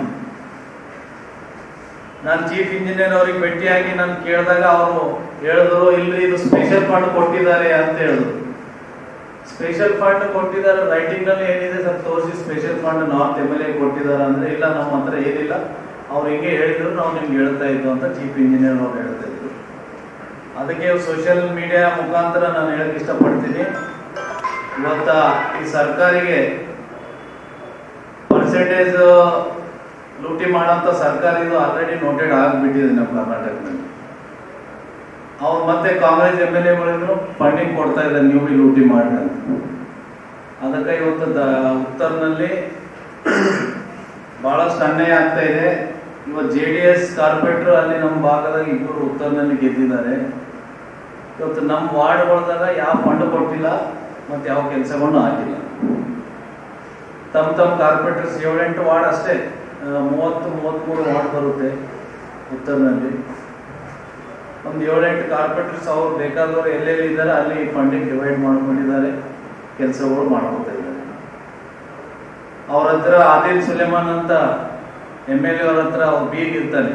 ನಾನು ಚೀಫ್ ಇಂಜಿನಿಯರ್ ಅವ್ರಿಗೆ ಭೇಟಿಯಾಗಿ ನಾನು ಕೇಳಿದಾಗ ಅವರು ಹೇಳಿದ್ರು ಇಲ್ರಿ ಇದು ಸ್ಪೆಷಲ್ ಫಂಡ್ ಕೊಟ್ಟಿದ್ದಾರೆ ಅಂತ ಹೇಳಿದ್ರು ಸ್ಪೆಷಲ್ ಫಂಡ್ ಕೊಟ್ಟಿದ್ದಾರೆ ರೈಟಿಂಗ್ ನಲ್ಲಿ ಏನಿದೆ ಸರ್ ತೋರಿಸಿ special fund north M L A ಕೊಟ್ಟಿದ್ದಾರೆ ಅಂದ್ರೆ ಇಲ್ಲ ನಮ್ಮ ಹತ್ರ ಏನಿಲ್ಲ ಅವ್ರು ಹಿಂಗೆ ಹೇಳಿದ್ರು ನಾವು ನಿಮ್ಗೆ ಹೇಳ್ತಾ ಇದ್ದು ಅಂತ ಚೀಫ್ ಇಂಜಿನಿಯರ್ ಅವ್ರು ಹೇಳ್ತಾ ಇದ್ರು ಅದಕ್ಕೆ ಸೋಷಿಯಲ್ ಮೀಡಿಯಾ ಮುಖಾಂತರ ನಾನು ಹೇಳಕ್ ಇಷ್ಟಪಡ್ತೀನಿ ಇವತ್ತ ಈ ಸರ್ಕಾರಿಗೆ ಪರ್ಸೆಂಟೇಜ್ ಲೂಟಿ ಮಾಡೋಂಥ ಸರ್ಕಾರ ಇದು ಆಲ್ರೆಡಿ ನೋಟೆಡ್ ಆಗಿಬಿಟ್ಟಿದೆ ನಮ್ಮ ಕರ್ನಾಟಕದಲ್ಲಿ ಅವ್ರು ಮತ್ತೆ ಕಾಂಗ್ರೆಸ್ ಎಮ್ ಎಲ್ ಎಗಳಿಗೂ ಫಂಡಿಂಗ್ ಕೊಡ್ತಾ ಇದ್ದಾರೆ ನೀವು ಬಿ ಲೂಟಿ ಮಾಡಿ ಅಂತ ಅದಕ್ಕೆ ಇವತ್ತು ದ- ಉತ್ತರ್ನಲ್ಲಿ ಬಹಳಷ್ಟು ಅನ್ಯಾಯ ಆಗ್ತಾ ಇದೆ ಇವತ್ತು ಜೆ ಡಿ ಎಸ್ ಕಾರ್ಪೊರೇಟರ್ ಅಲ್ಲಿ ನಮ್ಮ ಭಾಗದಾಗ ಇಬ್ಬರು ಉತ್ತರ್ನಲ್ಲಿ ಗೆದ್ದಿದ್ದಾರೆ ಇವತ್ತು ನಮ್ಮ ವಾರ್ಡ್ಗಳದಾಗ ಯಾವ ಫಂಡ್ ಕೊಟ್ಟಿಲ್ಲ ಮತ್ತೆ ಯಾವ ಕೆಲಸಗಳನ್ನು ಹಾಕಿಲ್ಲ ತಮ್ಮ ತಮ್ಮ ಕಾರ್ಪೊರೇಟರ್ಸ್ ಏಳೆಂಟು ವಾರ್ಡ್ ಅಷ್ಟೇ ಆ, ಮೂವತ್ತು ಮೂವತ್ತ್ಮೂರು ವಾರ್ಡ್ ಬರುತ್ತೆ ಉತ್ತರನಲ್ಲಿ ಒಂದು ಏಳೆಂಟು ಕಾರ್ಪೊರೇಟರ್ಸ್ ಅವ್ರು ಬೇಕಾದವರು ಎಲ್ಲೆಲ್ಲಿ ಇದ್ದಾರೆ ಅಲ್ಲಿ ಫಂಡಿಂಗ್ ಡಿವೈಡ್ ಮಾಡ್ಕೊಂಡಿದ್ದಾರೆ ಕೆಲಸಗಳು ಮಾಡ್ಕೊತಾ ಇದ್ದಾರೆ ಅವ್ರ ಹತ್ರ ಆದಿಲ್ ಸುಲೇಮಾನ್ ಅಂತ ಎಮ್ ಎಲ್ ಎ ಅವ್ರ ಹತ್ರ ಅವ್ರು ಬೀಗ್ ಇರ್ತಾನೆ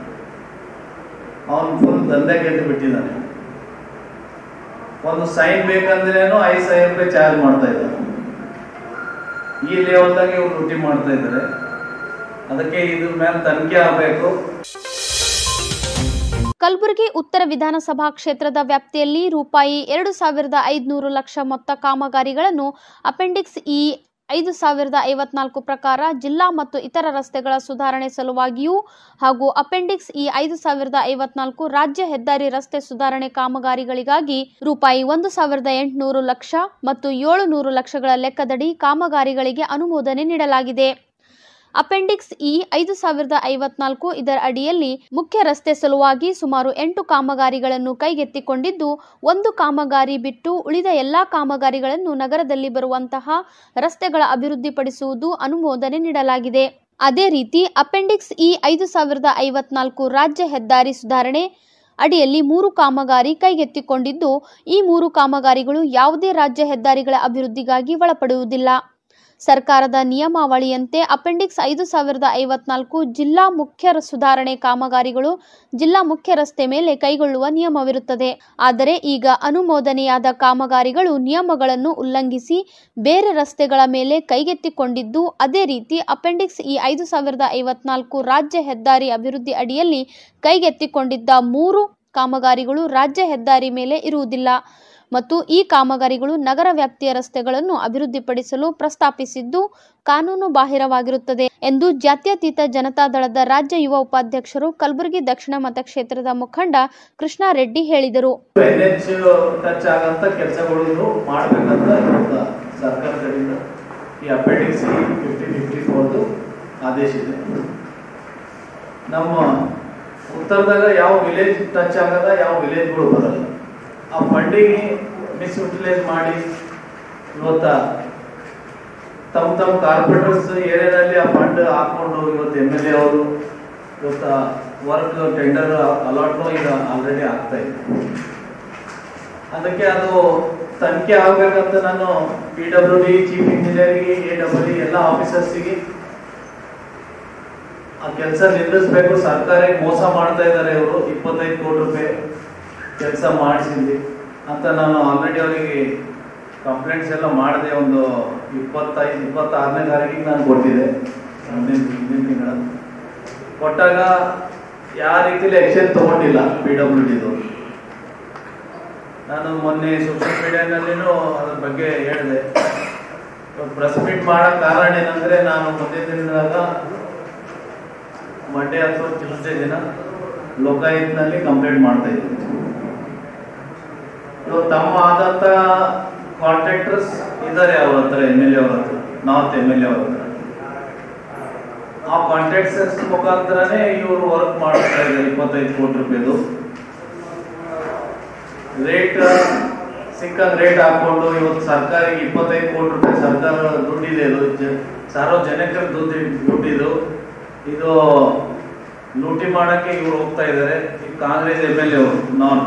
ಅವನು ಫುಲ್ ದಂಧೆ ಗೆದ್ದು ಬಿಟ್ಟಿದ್ದಾನೆ ಒಂದು ಸೈನ್ ಬೇಕಂದ್ರೇನು ಐದು ಸಾವಿರ ರೂಪಾಯಿ ಚಾರ್ಜ್ ಮಾಡ್ತಾ ಇದ್ದಾರೆ ಈ ಲೆವೆಲ್ದಾಗೆ ಇವ್ರು ಲೂಟಿ ಮಾಡ್ತಾ ಇದ್ದಾರೆ ಅದಕ್ಕೆ ಇದ್ರ ಮೇಲೆ ತನಿಖೆ ಆಗಬೇಕು ಕಲಬುರಗಿ ಉತ್ತರ ವಿಧಾನಸಭಾ ಕ್ಷೇತ್ರದ ವ್ಯಾಪ್ತಿಯಲ್ಲಿ ರೂಪಾಯಿ ಎರಡು ಸಾವಿರದ ಐದುನೂರು ಲಕ್ಷ ಮೊತ್ತ ಕಾಮಗಾರಿಗಳನ್ನು ಅಪೆಂಡಿಕ್ಸ್ ಇ ಐದು ಸಾವಿರದ ಐವತ್ನಾಲ್ಕು ಪ್ರಕಾರ ಜಿಲ್ಲಾ ಮತ್ತು ಇತರ ರಸ್ತೆಗಳ ಸುಧಾರಣೆ ಸಲುವಾಗಿಯೂ ಹಾಗೂ ಅಪೆಂಡಿಕ್ಸ್ ಇ ಐದು ಸಾವಿರದ ಐವತ್ನಾಲ್ಕು ರಾಜ್ಯ ಹೆದ್ದಾರಿ ರಸ್ತೆ ಸುಧಾರಣೆ ಕಾಮಗಾರಿಗಳಿಗಾಗಿ ರೂಪಾಯಿ ಒಂದು ಸಾವಿರದ ಎಂಟುನೂರು ಲಕ್ಷ ಮತ್ತು ಏಳು ನೂರು ಲಕ್ಷಗಳ ಲೆಕ್ಕದಡಿ ಕಾಮಗಾರಿಗಳಿಗೆ ಅನುಮೋದನೆ ನೀಡಲಾಗಿದೆ ಅಪೆಂಡಿಕ್ಸ್ ಇ ಐದು ಸಾವಿರದ ಐವತ್ನಾಲ್ಕು ಇದರ ಅಡಿಯಲ್ಲಿ ಮುಖ್ಯ ರಸ್ತೆ ಸಲುವಾಗಿ ಸುಮಾರು ಎಂಟು ಕಾಮಗಾರಿಗಳನ್ನು ಕೈಗೆತ್ತಿಕೊಂಡಿದ್ದು ಒಂದು ಕಾಮಗಾರಿ ಬಿಟ್ಟು ಉಳಿದ ಎಲ್ಲಾ ಕಾಮಗಾರಿಗಳನ್ನು ನಗರದಲ್ಲಿ ಬರುವಂತಹ ರಸ್ತೆಗಳ ಅಭಿವೃದ್ಧಿಪಡಿಸುವುದು ಅನುಮೋದನೆ ನೀಡಲಾಗಿದೆ ಅದೇ ರೀತಿ ಅಪೆಂಡಿಕ್ಸ್ ಇ ಐದು ಸಾವಿರದ ಐವತ್ನಾಲ್ಕು ರಾಜ್ಯ ಹೆದ್ದಾರಿ ಸುಧಾರಣೆ ಅಡಿಯಲ್ಲಿ ಮೂರು ಕಾಮಗಾರಿ ಕೈಗೆತ್ತಿಕೊಂಡಿದ್ದು ಈ ಮೂರು ಕಾಮಗಾರಿಗಳು ಯಾವುದೇ ರಾಜ್ಯ ಹೆದ್ದಾರಿಗಳ ಅಭಿವೃದ್ಧಿಗಾಗಿ ಒಳಪಡುವುದಿಲ್ಲ ಸರ್ಕಾರದ ನಿಯಮಾವಳಿಯಂತೆ ಅಪೆಂಡಿಕ್ಸ್ ಐದು ಸಾವಿರದ ಐವತ್ನಾಲ್ಕು ಜಿಲ್ಲಾ ಮುಖ್ಯ ರ- ಸುಧಾರಣೆ ಕಾಮಗಾರಿಗಳು ಜಿಲ್ಲಾ ಮುಖ್ಯ ರಸ್ತೆ ಮೇಲೆ ಕೈಗೊಳ್ಳುವ ನಿಯಮವಿರುತ್ತದೆ ಆದರೆ ಈಗ ಅನುಮೋದನೆಯಾದ ಕಾಮಗಾರಿಗಳು ನಿಯಮಗಳನ್ನು ಉಲ್ಲಂಘಿಸಿ ಬೇರೆ ರಸ್ತೆಗಳ ಮೇಲೆ ಕೈಗೆತ್ತಿಕೊಂಡಿದ್ದು ಅದೇ ರೀತಿ ಅಪೆಂಡಿಕ್ಸ್ ಈ ಐದು ಸಾವಿರದ ಐವತ್ನಾಲ್ಕು ರಾಜ್ಯ ಹೆದ್ದಾರಿ ಅಭಿವೃದ್ಧಿ ಅಡಿಯಲ್ಲಿ ಕೈಗೆತ್ತಿಕೊಂಡಿದ್ದ ಮೂರು ಕಾಮಗಾರಿಗಳು ರಾಜ್ಯ ಹೆದ್ದಾರಿ ಮೇಲೆ ಇರುವುದಿಲ್ಲ ಮತ್ತು ಈ ಕಾಮಗಾರಿಗಳು ನಗರ ವ್ಯಾಪ್ತಿಯ ರಸ್ತೆಗಳನ್ನು ಅಭಿವೃದ್ಧಿಪಡಿಸಲು ಪ್ರಸ್ತಾಪಿಸಿದ್ದು ಕಾನೂನು ಬಾಹಿರವಾಗಿರುತ್ತದೆ ಎಂದು ಜಾತ್ಯತೀತ ಜನತಾದಳದ ರಾಜ್ಯ ಯುವ ಉಪಾಧ್ಯಕ್ಷರು ಕಲಬುರಗಿ ದಕ್ಷಿಣ ಮತಕ್ಷೇತ್ರದ ಮುಖಂಡ ಕೃಷ್ಣಾರೆಡ್ಡಿ ಹೇಳಿದರು ಎನ್ ಎಚ್ ಟಚ್ ಆಗಂತ ಕೆಲಸಗಳು ಮಾಡ್ಬೇಕಂತ ಇವತ್ತು ಸರ್ಕಾರ ಕಡೆಯಿಂದ ಈ ಅಪೆಂಡಿಕ್ಸ್ ಫಿಫ್ಟಿ ಫಿಫ್ಟಿ ಫೋರ್ದು ಆದೇಶ ಇದೆ ನಮ್ಮ ಉತ್ತರದಾಗ ಯಾವ ವಿಲೇಜ್ ಟಚ್ ಆಗಲ್ಲ ಯಾವ ವಿಲೇಜ್ಗಳು ಬರಲ್ಲ ಆ ಫಂಡಿಗೆ ಮಿಸ್ಯುಟಿಲೈಸ್ ಮಾಡಿ ಇವತ್ತ ತಮ್ಮ ತಮ್ಮ ಕಾರ್ಪೊರೇಟರ್ಸ್ ಏರಿಯಾದಲ್ಲಿ ಆ ಫಂಡ್ ಹಾಕೊಂಡು ಇವತ್ತು ಎಮ್ ಎಲ್ ಎ ಅವರು ಇವತ್ತು ವರ್ಕ್ ಟೆಂಡರ್ ಅಲಾಟ್ನು ಈಗ ಆಲ್ರೆಡಿ ಆಗ್ತಾ ಇದೆ ಅದಕ್ಕೆ ಅದು ತನಿಖೆ ಆಗ್ಬೇಕಂತ ನಾನು ಪಿ ಡಬ್ಲ್ಯೂ ಡಿ ಚೀಫ್ ಇಂಜಿನಿಯರಿಗೆ ಎ ಡಬ್ಲ್ಯೂ ಡಿ ಎಲ್ಲ ಆಫೀಸರ್ಸಿಗೆ ಆ ಕೆಲಸ ನಿಲ್ಲಿಸ್ಬೇಕು ಸರ್ಕಾರಕ್ಕೆ ಮೋಸ ಮಾಡ್ತಾ ಇದ್ದಾರೆ ಇವರು ಇಪ್ಪತ್ತೈದು ಕೋಟಿ ರೂಪಾಯಿ ಕೆಲಸ ಮಾಡಿಸಿದ್ವಿ ಅಂತ ನಾನು ಆಲ್ರೆಡಿ ಅವರಿಗೆ ಕಂಪ್ಲೇಂಟ್ಸ್ ಎಲ್ಲ ಮಾಡಿದೆ ಒಂದು ಇಪ್ಪತ್ತೈದು ಇಪ್ಪತ್ತಾರನೇ ತಾರೀಕಿಗೆ ನಾನು ಕೊಟ್ಟಿದ್ದೆ ಮುಂದಿನ ಹಿಂದಿನ ತಿಂಗಳ ಕೊಟ್ಟಾಗ ಯಾವ ರೀತಿಲಿ ಆಕ್ಷನ್ ತಗೊಂಡಿಲ್ಲ ಪಿ ಡಬ್ಲ್ಯೂ ಡಿದು ನಾನು ಮೊನ್ನೆ ಸೋಷಿಯಲ್ ಮೀಡಿಯಾನಲ್ಲಿನೂ ಅದ್ರ ಬಗ್ಗೆ ಹೇಳಿದೆ ಪ್ರೆಸ್ ಮೀಟ್ ಮಾಡೋ ಕಾರಣ ಏನಂದ್ರೆ ನಾನು ಮುಂದಿನ ದಿನದಾಗ ಮಂಡೇ ಅಥವಾ ಟ್ಯೂಸ್ಡೇ ದಿನ ಲೋಕಾಯುಕ್ತನಲ್ಲಿ ಕಂಪ್ಲೇಂಟ್ ಮಾಡ್ತಾ ಇದ್ದೀನಿ ಇವಾಗ ತಮ್ಮ ಆದಂತ ಕಾಂಟ್ರಾಕ್ಟರ್ಸ್ ಇದ್ದಾರೆ ಅವ್ರ ಹತ್ರ ಎಮ್ ಎಲ್ ಎ ಅವ್ರ ಹತ್ರ ನಾರ್ತ್ ಎಮ್ ಎಲ್ ಎ ಅವ್ರ ಹತ್ರ ಆ ಕಾಂಟ್ರಾಕ್ಟರ್ಸ್ ಮುಖಾಂತರನೇ ಇವರು ವರ್ಕ್ ಮಾಡ್ತಾ ಇದ್ದಾರೆ ಇಪ್ಪತ್ತೈದು ಕೋಟಿ ರೂಪಾಯಿದು ರೇಟ್ ಸಿಕ್ಕಂಗ್ ರೇಟ್ ಹಾಕೊಂಡು ಇವತ್ತು ಸರ್ಕಾರಿಗೆ ಇಪ್ಪತ್ತೈದು ಕೋಟಿ ರೂಪಾಯಿ ಸರ್ಕಾರ ದುಡ್ಡಿದೆ ಇದು ಜ- ಸಾರ್ವಜನಿಕರ ದುಡ್ಡು ದುಡ್ಡಿದು ಇದು ಲೂಟಿ ಮಾಡಕ್ಕೆ ಇವ್ರು ಹೋಗ್ತಾ ಇದ್ದಾರೆ ಈ ಕಾಂಗ್ರೆಸ್ ಎಮ್ ಎಲ್ ಎ ಅವರು ನಾರ್ತ್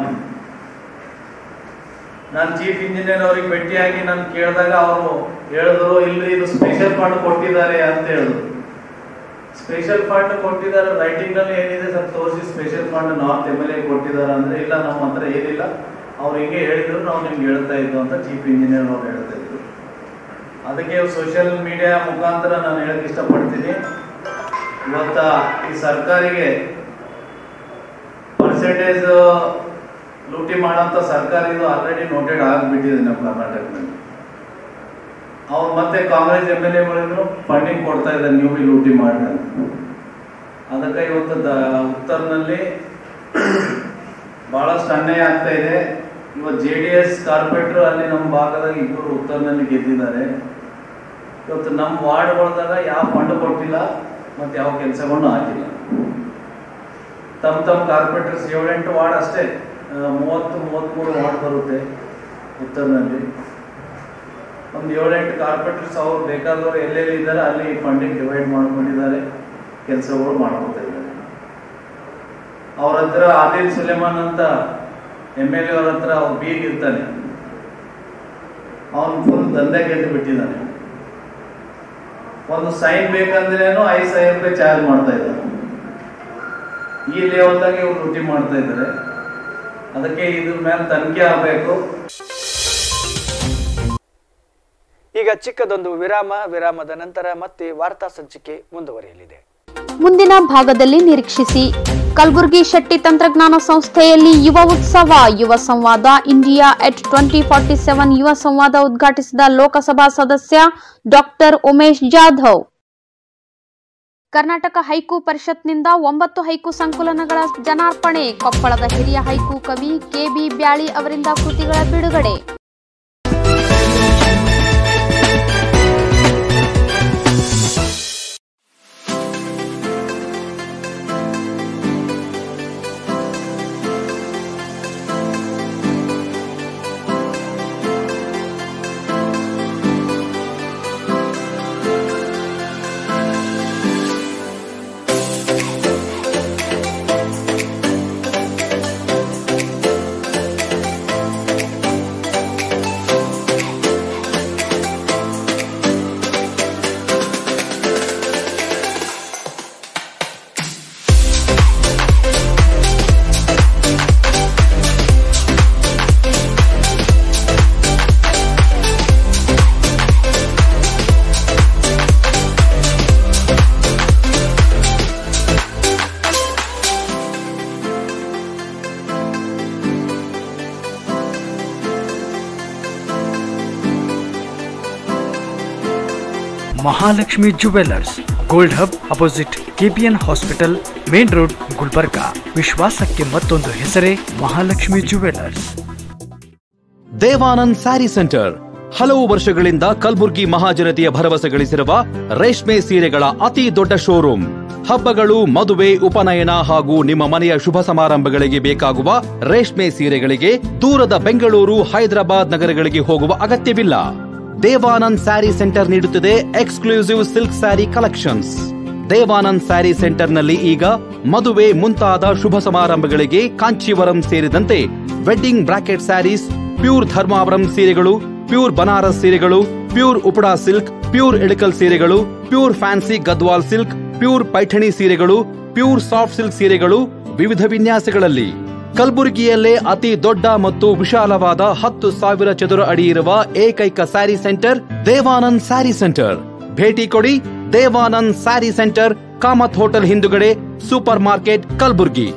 ನಾನು ಚೀಫ್ ಇಂಜಿನಿಯರ್ ಅವ್ರಿಗೆ ಭೇಟಿಯಾಗಿ ನಾನು ಕೇಳಿದಾಗ ಅವರು ಹೇಳಿದ್ರು ಇಲ್ಲಿ ಇದು ಸ್ಪೆಷಲ್ ಫಂಡ್ ಕೊಟ್ಟಿದ್ದಾರೆ ಅಂತ ಹೇಳಿದ್ರು ಸ್ಪೆಷಲ್ ಫಂಡ್ ಕೊಟ್ಟಿದ್ದಾರೆ ರೈಟಿಂಗ್ ನಲ್ಲಿ ಏನಿದೆ ಸರ್ ತೋರಿಸಿ special fund north M L A ಕೊಟ್ಟಿದ್ದಾರೆ ಅಂದ್ರೆ ಇಲ್ಲ ನಮ್ಮ ಹತ್ರ ಏನಿಲ್ಲ ಅವ್ರು ಹಿಂಗೆ ಹೇಳಿದ್ರು ನಾವು ನಿಮ್ಗೆ ಹೇಳ್ತಾ ಇದ್ದು ಅಂತ ಚೀಫ್ ಇಂಜಿನಿಯರ್ ಅವ್ರು ಹೇಳ್ತಾ ಇದ್ರು ಅದಕ್ಕೆ ಸೋಷಿಯಲ್ ಮೀಡಿಯಾ ಮುಖಾಂತರ ನಾನು ಹೇಳಕ್ ಇಷ್ಟಪಡ್ತೀನಿ ಇವತ್ತ ಈ ಸರ್ಕಾರಿಗೆ ಪರ್ಸೆಂಟೇಜ್ ಲೂಟಿ ಮಾಡೋಂಥ ಸರ್ಕಾರ ಇದು ಆಲ್ರೆಡಿ ನೋಟೆಡ್ ಆಗಿಬಿಟ್ಟಿದೆ ನಮ್ಮ ಕರ್ನಾಟಕದಲ್ಲಿ ಅವ್ರು ಮತ್ತೆ ಕಾಂಗ್ರೆಸ್ ಎಮ್ ಎಲ್ ಎಗಳಿಗೂ ಫಂಡಿಂಗ್ ಕೊಡ್ತಾ ಇದ್ದಾರೆ ನೀವು ಬಿ ಲೂಟಿ ಮಾಡಿ ಅಂತ. ಅದಕ್ಕೆ ಇವತ್ತು ದ- ಉತ್ತರನಲ್ಲಿ ಬಹಳಷ್ಟು ಅನ್ಯಾಯ ಆಗ್ತಾ ಇದೆ ಇವತ್ತು ಜೆ ಡಿ ಎಸ್ ಕಾರ್ಪೊರೇಟರ್ ಅಲ್ಲಿ ನಮ್ಮ ಭಾಗದಾಗ ಇಬ್ಬರು ಉತ್ತರನಲ್ಲಿ ಗೆದ್ದಿದ್ದಾರೆ ಇವತ್ತು ನಮ್ಮ ವಾರ್ಡ್ಗಳದಾಗ ಯಾವ ಫಂಡ್ ಕೊಟ್ಟಿಲ್ಲ ಮತ್ತೆ ಯಾವ ಕೆಲಸಗಳನ್ನು ಆಗಿಲ್ಲ ತಮ್ಮ ತಮ್ಮ ಕಾರ್ಪೊರೇಟರ್ಸ್ ಏಳೆಂಟು ವಾರ್ಡ್ ಅಷ್ಟೇ ಆ, ಮೂವತ್ತು ಮೂವತ್ತ್ಮೂರು ವಾರ್ಡ್ ಬರುತ್ತೆ ಉತ್ತರನಲ್ಲಿ ಒಂದು ಏಳೆಂಟು ಕಾರ್ಪೊರೇಟರ್ಸ್ ಅವ್ರು ಬೇಕಾದವರು ಎಲ್ಲೆಲ್ಲಿ ಇದ್ದಾರೆ ಅಲ್ಲಿ ಫಂಡಿಂಗ್ ಡಿವೈಡ್ ಮಾಡ್ಕೊಂಡಿದ್ದಾರೆ ಕೆಲಸಗಳು ಮಾಡ್ಕೊತಾ ಇದ್ದಾರೆ ಅವ್ರ ಹತ್ರ ಆದಿಲ್ ಸುಲೇಮಾನ್ ಅಂತ ಎಮ್ ಎಲ್ ಎ ಅವ್ರ ಹತ್ರ ಅವ್ರು ಬೀಗ್ ಇರ್ತಾನೆ ಅವನು ಫುಲ್ ದಂಧೆ ಗೆದ್ದು ಬಿಟ್ಟಿದ್ದಾನೆ ಒಂದು ಸೈನ್ ಬೇಕಂದ್ರೇನು ಐದು ಸಾವಿರ ರೂಪಾಯಿ ಚಾರ್ಜ್ ಮಾಡ್ತಾ ಇದ್ದಾರೆ ಈ ಲೆವೆಲ್ದಾಗೆ ಇವ್ರು ಲೂಟಿ ಮಾಡ್ತಾ ಇದ್ದಾರೆ ಅದಕ್ಕೆ ಇದ್ರ ಮೇಲೆ ತನಿಖೆ ಆಗಬೇಕು ಈಗ ಚಿಕ್ಕದೊಂದು ವಿರಾಮ ವಿರಾಮದ ನಂತರ ಮತ್ತೆ ವಾರ್ತಾ ಸಂಚಿಕೆ ಮುಂದುವರಿಯಲಿದೆ ಮುಂದಿನ ಭಾಗದಲ್ಲಿ ನಿರೀಕ್ಷಿಸಿ ಕಲಬುರಗಿ ಶೆಟ್ಟಿ ತಂತ್ರಜ್ಞಾನ ಸಂಸ್ಥೆಯಲ್ಲಿ ಯುವ ಉತ್ಸವ ಯುವ ಸಂವಾದ India at twenty forty seven ಯುವ ಸಂವಾದ ಉದ್ಘಾಟಿಸಿದ ಲೋಕಸಭಾ ಸದಸ್ಯ ಡಾಕ್ಟರ್ ಉಮೇಶ್ ಜಾಧವ್ ಕರ್ನಾಟಕ ಹೈಕು ಪರಿಷತ್ನಿಂದ ಒಂಬತ್ತು ಹೈಕು ಸಂಕಲನಗಳ ಜನಾರ್ಪಣೆ ಕೊಪ್ಪಳದ ಹಿರಿಯ ಹೈಕು ಕವಿ ಕೆಬಿ ಬ್ಯಾಳಿ ಅವರಿಂದ ಕೃತಿಗಳ ಬಿಡುಗಡೆ Mahalakshmi jewellers gold hub opposite KPN hospital main road Gulbarga ವಿಶ್ವಾಸಕ್ಕೆ ಮತ್ತೊಂದು ಹೆಸರೇ Mahalakshmi jewellers Devanand saree centre ಹಲವು ವರ್ಷಗಳಿಂದ ಕಲ್ಬುರ್ಗಿ ಮಹಾಜನತೆಯ ಭರವಸೆ ಗಳಿಸಿರುವ ರೇಷ್ಮೆ ಸೀರೆಗಳ ಅತಿ ದೊಡ್ಡ ಶೋರೂಮ್ ಹಬ್ಬಗಳು ಮದುವೆ ಉಪನಯನ ಹಾಗೂ ನಿಮ್ಮ ಮನೆಯ ಶುಭ ಸಮಾರಂಭಗಳಿಗೆ ಬೇಕಾಗುವ ರೇಷ್ಮೆ ಸೀರೆಗಳಿಗೆ ದೂರದ ಬೆಂಗಳೂರು ಹೈದರಾಬಾದ್ ನಗರಗಳಿಗೆ ಹೋಗುವ ಅಗತ್ಯವಿಲ್ಲ ದೇವಾನಂದ್ ಸ್ಯಾರಿ ಸೆಂಟರ್ ನೀಡುತ್ತಿದೆ exclusive silk saree collections Devanand saree ಸೆಂಟರ್ನಲ್ಲಿ ಈಗ ಮದುವೆ ಮುಂತಾದ ಶುಭ ಸಮಾರಂಭಗಳಿಗೆ ಕಾಂಚೀವರಂ ಸೇರಿದಂತೆ wedding brocade sarees pure Dharmavaram ಸೀರೆಗಳು ಪ್ಯೂರ್ ಬನಾರಸ್ ಸೀರೆಗಳು pure Uppada silk pure Ilkal ಸೀರೆಗಳು pure fancy Gadwal silk pure Paithani ಸೀರೆಗಳು ಪ್ಯೂರ್ ಸಾಫ್ಟ್ ಸಿಲ್ಕ್ ಸೀರೆಗಳು ವಿವಿಧ ವಿನ್ಯಾಸಗಳಲ್ಲಿ ಕಲಬುರಗಿಯಲ್ಲೇ ಅತಿ ದೊಡ್ಡ ಮತ್ತು ವಿಶಾಲವಾದ ಹತ್ತು ಸಾವಿರ ಚದುರ ಅಡಿ ಇರುವ ಏಕೈಕ saree centre Devanand saree centre ಭೇಟಿ ಕೊಡಿ Devanand saree centre Kamath hotel ಹಿಂದುಗಡೆ ಸೂಪರ್ ಮಾರ್ಕೆಟ್ ಕಲಬುರ್ಗಿ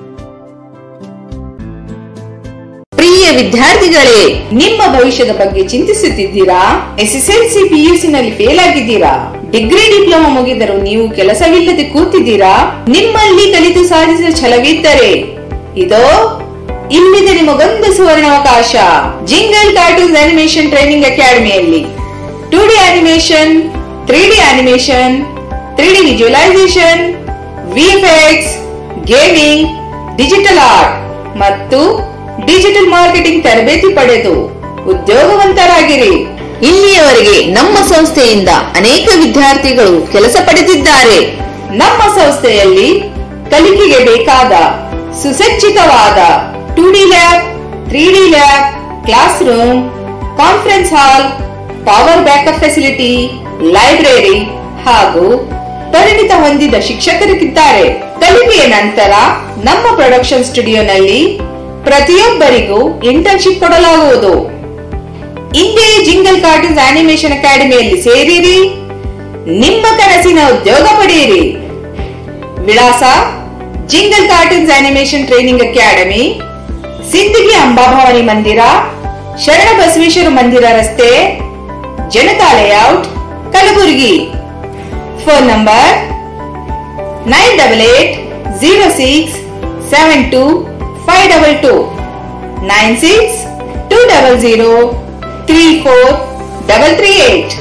ಪ್ರಿಯ ವಿದ್ಯಾರ್ಥಿಗಳೇ ನಿಮ್ಮ ಭವಿಷ್ಯದ ಬಗ್ಗೆ ಚಿಂತಿಸುತ್ತಿದ್ದೀರಾ ಎಸ್ಎಸ್ಎಲ್ಸಿ ಪಿಯುಸಿನಲ್ಲಿ ಫೇಲ್ ಆಗಿದ್ದೀರಾ ಡಿಗ್ರಿ ಡಿಪ್ಲೊಮಾ ಮುಗಿದರೂ ನೀವು ಕೆಲಸವಿಲ್ಲದೆ ಕೂತಿದ್ದೀರಾ ನಿಮ್ಮಲ್ಲಿ ಕಲಿತು ಸಾಧಿಸಿದ ಛಲವಿದ್ದರೆ ಇದೋ ಇಲ್ಲಿದೆ ನಿಮಗೊಂದು ಸುವರ್ಣಾವಕಾಶ ಜಿಂಗಲ್ ಕಾರ್ಟೂನ್ಸ್ ಅನಿಮೇಷನ್ ಟ್ರೈನಿಂಗ್ ಅಕಾಡೆಮಿಯಲ್ಲಿ two D animation three D animation three D visualisation VFX gaming digital art ಮತ್ತು ಡಿಜಿಟಲ್ ಮಾರ್ಕೆಟಿಂಗ್ ತರಬೇತಿ ಪಡೆದು ಉದ್ಯೋಗವಂತರಾಗಿರಿ ಇಲ್ಲಿಯವರೆಗೆ ನಮ್ಮ ಸಂಸ್ಥೆಯಿಂದ ಅನೇಕ ವಿದ್ಯಾರ್ಥಿಗಳು ಕೆಲಸ ಪಡೆದಿದ್ದಾರೆ ನಮ್ಮ ಸಂಸ್ಥೆಯಲ್ಲಿ ಕಲಿಕೆಗೆ ಬೇಕಾದ ಸುಸಜ್ಜಿತವಾದ two D lab three D lab class room conference hall power backup facility library ಹಾಗೂ ಪರಿಣಿತ ಹೊಂದಿದ ಶಿಕ್ಷಕರಿದ್ದಾರೆ ಕಲಿಕೆಯ ನಂತರ ನಮ್ಮ ಪ್ರೊಡಕ್ಷನ್ ಸ್ಟುಡಿಯೋನಲ್ಲಿ ಪ್ರತಿಯೊಬ್ಬರಿಗೂ ಇಂಟರ್ನ್ಶಿಪ್ ಕೊಡಲಾಗುವುದು ಇಂದೇ ಜಿಂಗಲ್ ಕಾರ್ಟೂನ್ಸ್ ಆನಿಮೇಷನ್ ಅಕಾಡೆಮಿಯಲ್ಲಿ ಸೇರಿರಿ ನಿಮ್ಮ ಕನಸಿನ ಉದ್ಯೋಗ ಪಡೆಯಿರಿ ವಿಳಾಸ jingle cartoons animation training academy Sindagi Ambabhavani ಮಂದಿರ ಶರಣ ಬಸವೇಶ್ವರ ಮಂದಿರ ರಸ್ತೆ Janata layout Kalaburagi phone number nine double eight zero six seven two five double two nine six two double zero three four double three eight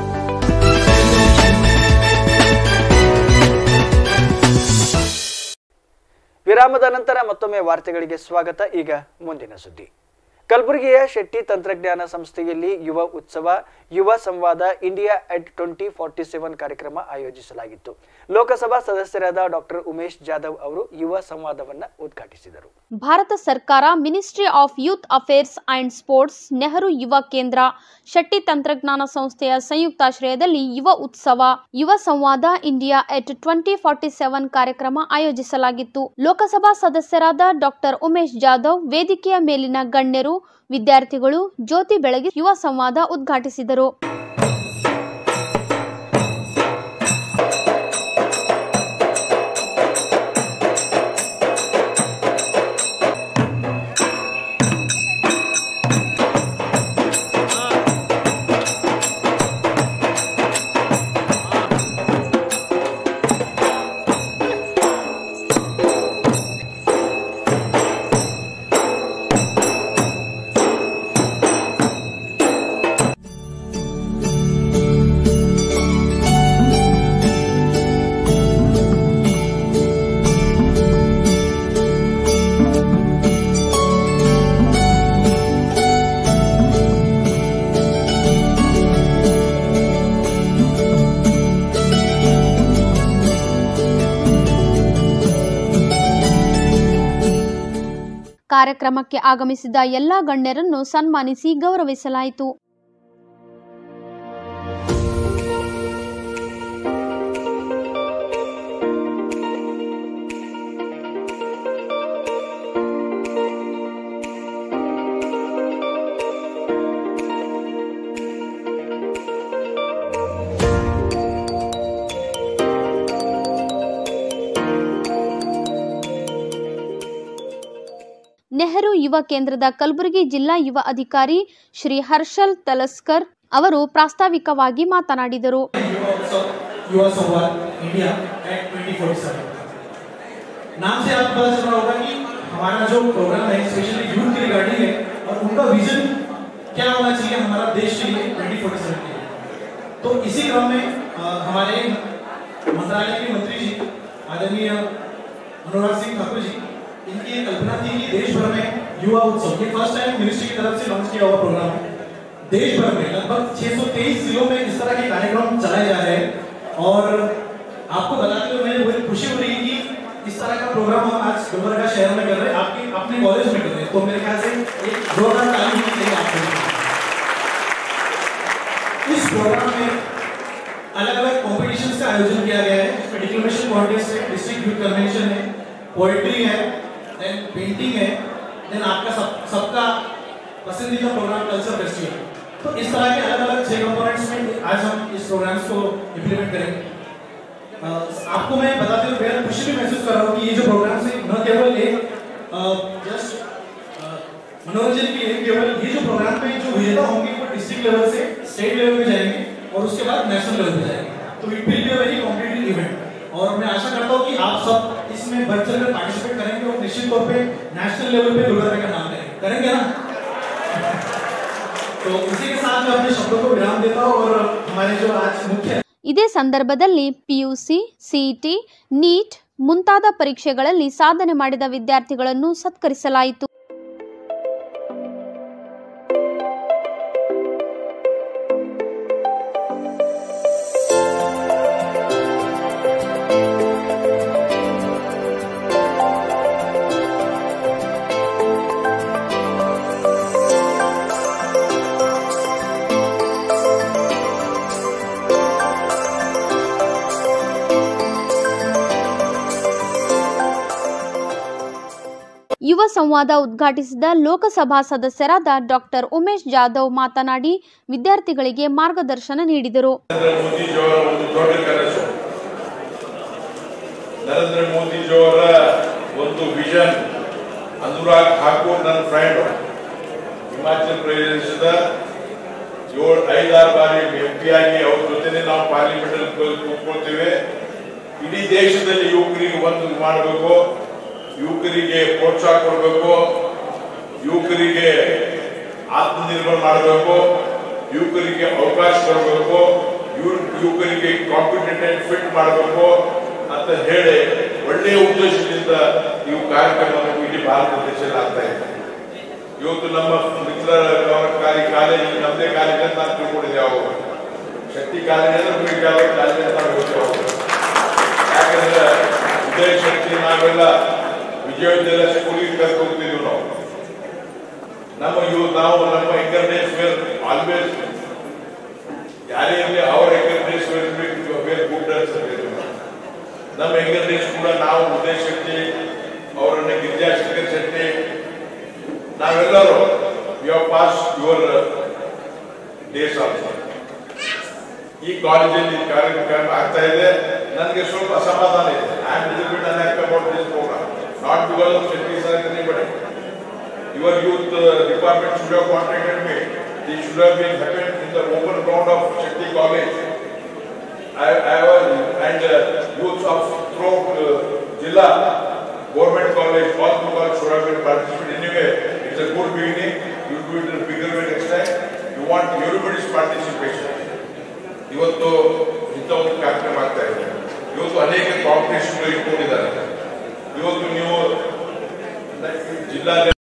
ವಿರಾಮದ ನಂತರ ಮತ್ತೊಮ್ಮೆ ವಾರ್ತೆಗಳಿಗೆ ಸ್ವಾಗತ ಈಗ ಮುಂದಿನ ಸುದ್ದಿ ಕಲಬುರಗಿಯ ಶೆಟ್ಟಿ ತಂತ್ರಜ್ಞಾನ ಸಂಸ್ಥೆಯಲ್ಲಿ ಯುವ ಉತ್ಸವ ಯುವ ಸಂವಾದ India at twenty forty seven ಕಾರ್ಯಕ್ರಮ ಆಯೋಜಿಸಲಾಗಿತ್ತು ಲೋಕಸಭಾ ಸದಸ್ಯರಾದ ಡಾಕ್ಟರ್ ಉಮೇಶ್ ಜಾಧವ್ ಅವರು ಯುವ ಸಂವಾದವನ್ನ ಉದ್ಘಾಟಿಸಿದರು ಭಾರತ ಸರ್ಕಾರ ministry of youth affairs and sports Nehru Yuva Kendra Shetty ತಂತ್ರಜ್ಞಾನ ಸಂಸ್ಥೆಯ ಸಂಯುಕ್ತಾಶ್ರಯದಲ್ಲಿ ಯುವ ಉತ್ಸವ ಯುವ ಸಂವಾದ India at twenty forty seven ಕಾರ್ಯಕ್ರಮ ಆಯೋಜಿಸಲಾಗಿತ್ತು ಲೋಕಸಭಾ ಸದಸ್ಯರಾದ ಡಾಕ್ಟರ್ ಉಮೇಶ್ ಜಾಧವ್ ವೇದಿಕೆಯ ಮೇಲಿನ ಗಣ್ಯರು ವಿದ್ಯಾರ್ಥಿಗಳು ಜ್ಯೋತಿ ಬೆಳಗಿ ಯುವ ಸಂವಾದ ಉದ್ಘಾಟಿಸಿದರು ಕಾರ್ಯಕ್ರಮಕ್ಕೆ ಆಗಮಿಸಿದ ಎಲ್ಲಾ ಗಣ್ಯರನ್ನು ಸನ್ಮಾನಿಸಿ ಗೌರವಿಸಲಾಯಿತು ನೆಹರು ಯುವ ಕೇಂದ್ರದ ಕಲಬುರಗಿ ಜಿಲ್ಲಾ ಯುವ ಅಧಿಕಾರಿ ಶ್ರೀ ಹರ್ಷಲ್ ತಲಸ್ಕರ್ ಅವರು ಪ್ರಾಸ್ತಾವಿಕವಾಗಿ ಮಾತನಾಡಿದರು ಯುವ ಉತ್ಸವದ युवा संवाद India at twenty forty seven नाम से आपको पता चल रहा होगा कि हमारा जो प्रोग्राम है स्पेशली यूथ के रिगार्डिंग है और उनका विजन क्या होना चाहिए हमारा देश के लिए ट्वेंटी फोर्टी सेवन के लिए तो इसी क्रम में अ, हमारे मंत्रालय के मंत्री जी आदरणीय अनुराग सिंह ठाकुर जी इनकी ये कल्पना थी कि देश भर में युवा उत्सव ये फर्स्ट टाइम मिनिस्ट्री की तरफ से लॉन्च किया हुआ प्रोग्राम है देश भर में लगभग 623 जिलों में इस तरह के कार्यक्रम चलाए जा रहे हैं और आपको बताते हुए मुझे बड़ी खुशी हो रही है कि इस तरह का प्रोग्राम हम आज गुलबर्गा शहर में कर रहे हैं आपके अपने कॉलेज में कर रहे हैं तो मेरे ख्याल से एक जोरदार ताली होनी चाहिए आपको इस प्रोग्राम में अलग अलग कॉम्पिटिशन का आयोजन किया गया है इसमें डिक्लेमेशन कॉन्टेस्ट है डिस्ट्रिक्ट यूथ कन्वेंशन है पोएट्री है देन पेंटिंग है देन आपका सब सबका पसंदीदा प्रोग्राम कल्चर फेस्टिवल तो इस तरह के अलग अलग छह कंपोनेंट्स में आज हम इस प्रोग्राम्स को इम्प्लीमेंट करेंगे अ, आपको मैं बताते हुए बेहद खुशी भी महसूस कर रहा हूँ कि ये जो प्रोग्राम है न केवल एक जस्ट मनोरंजन के लिए केवल ये जो प्रोग्राम में जो विजेता होंगे वो डिस्ट्रिक्ट लेवल से स्टेट लेवल पे जाएंगे और उसके बाद नेशनल लेवल पे जाएंगे तो it will be a very competitive event और मैं आशा करता हूँ कि आप सब इसमें बढ़ चढ़ कर पार्टिसिपेट करेंगे और निश्चित तौर पे नेशनल लेवल पे गुलबर्गा का नाम करेंगे करेंगे ना तो इसी के साथ मैं अपने शब्दों को विराम देता हूँ और हमारे जो आज मुख्य ಇದೇ ಸಂದರ್ಭದಲ್ಲಿ ಪಿಯುಸಿ ಸಿಇಟಿ ನೀಟ್ ಮುಂತಾದ ಪರೀಕ್ಷೆಗಳಲ್ಲಿ ಸಾಧನೆ ಮಾಡಿದ ವಿದ್ಯಾರ್ಥಿಗಳನ್ನು ಸತ್ಕರಿಸಲಾಯಿತು ಯುವ ಸಂವಾದ ಉದ್ಘಾಟಿಸಿದ ಲೋಕಸಭಾ ಸದಸ್ಯರಾದ ಡಾಕ್ಟರ್ ಉಮೇಶ್ ಜಾಧವ್ ಮಾತನಾಡಿ ವಿದ್ಯಾರ್ಥಿಗಳಿಗೆ ಮಾರ್ಗದರ್ಶನ ನೀಡಿದರು ಮೋದಿಜಿಯವರ ಒಂದು ದೊಡ್ಡ ಕನಸು ನರೇಂದ್ರ ಮೋದಿಜಿಯವರ ಒಂದು ವಿಷನ್ ಅನುರಾಗ್ ಠಾಕೂರ್ ನನ್ನ ಫ್ರೆಂಡ್ ಹಿಮಾಚಲ ಪ್ರದೇಶದ ಏಳು ಐದಾರು ಬಾರಿ ಎಂ ಪಿ ಆಗಿ ಅವ್ರ ಜೊತೆನೆ ನಾವು ಪಾರ್ಲಿಮೆಂಟ್ ಅಲ್ಲಿ ಕೂತ್ಕೊಳ್ತೇವೆ ಇಡೀ ದೇಶದಲ್ಲಿ ಯುವಕರಿಗೆ ಒಂದು ಮಾಡಬೇಕು ಯುವಕರಿಗೆ ಪ್ರೋತ್ಸಾಹ ಕೊಡಬೇಕು ಯುವಕರಿಗೆ ಆತ್ಮನಿರ್ಭರ ಮಾಡಬೇಕು ಯುವಕರಿಗೆ ಅವಕಾಶ ಕೊಡಬೇಕು ಯುವಕರಿಗೆ ಕಾಂಪಿಟೆಂಟ್ ಫಿಟ್ ಮಾಡಬೇಕು ಅಂತ ಹೇಳಿ ಒಳ್ಳೆಯ ಉದ್ದೇಶದಿಂದ ಇವು ಕಾರ್ಯಕ್ರಮವನ್ನು ಇಡೀ ಭಾರತ ದೇಶದಲ್ಲಿ ಆಗ್ತಾ ಇದೆ ಇವತ್ತು ನಮ್ಮ ಮಿತ್ರರ ಕಾಲಿ ಕಾಲೇಜ್ ನಮ್ಮದೇ ಕಾಲೇಜ್ ಅಂತ ನಾನು ತಿಳ್ಕೊಂಡಿದ್ದೆ ಅವಾಗ ಶಕ್ತಿ ಕಾಲೇಜ್ ಅಂದ್ರೆ ಬರೀ ಕಾಲೇಜ್ ಕಾಲೇಜ್ ಅಂತ ನಾವು ಹೇಳ್ತೇವೆ ಅವಾಗ. ಯಾಕಂದ್ರೆ ಉದಯ ಶಕ್ತಿ ನಾವೆಲ್ಲ ವಿಜಯವಿದ್ಯಾಲಯ ಸ್ಕೂಲಿಗೆ ಕರ್ಕೊಂಡು ಹೋಗ್ತಿದ್ವಿ ನಾವು ನಮ್ಮ ಇವು ನಾವು ನಮ್ಮ ಎಂಕರೇಜ್ ವೇರ್ ಆಲ್ವೇಸ್ ಯಾರೇ ಇರಲಿ ಅವರ ಎಂಕರೇಜ್ ವೇರ್ ವೇರ್ ಗುಡ್ ಅಂತ ಹೇಳ್ತೀವಿ ನಾವು. ನಮ್ಮ ಎಂಕರೇಜ್ ಕೂಡ ನಾವು ಉದಯ ಶಕ್ತಿ ಅವರನ್ನ ಗಿರಿಜಾಶಂಕರ್ ಶೆಟ್ಟಿ ನಾವೆಲ್ಲರೂ you have pass your days also ಈ ಕಾಲೇಜಲ್ಲಿ ಕಾರ್ಯಕ್ರಮ ಆಗ್ತಾ ಇದೆ ನನಗೆ ಸ್ವಲ್ಪ ಅಸಮಾಧಾನ ಇದೆ I am little bit unhappy about this programme not because of Shetty sir anybody your youth department should have contacted me the should have been happen in the open ground of Shetty college I, I was, and uh, youths of throughout uh, Jilla, government college, all the college should have been participated anyway. It's a good beginning. You do it in a bigger way next time. You want everybody's participation. ಇವತ್ತು ಇಂಥ ಒಂದು ಕಾರ್ಯಕ್ರಮ ಆಗ್ತಾ ಇದೆ ಇವತ್ತು ಅನೇಕ ಕಾಂಪಿಟೇಷನ್ಗಳು ಇಟ್ಕೊಂಡಿದ್ದಾರೆ ಇವತ್ತು ನೀವು ಜಿಲ್ಲಾ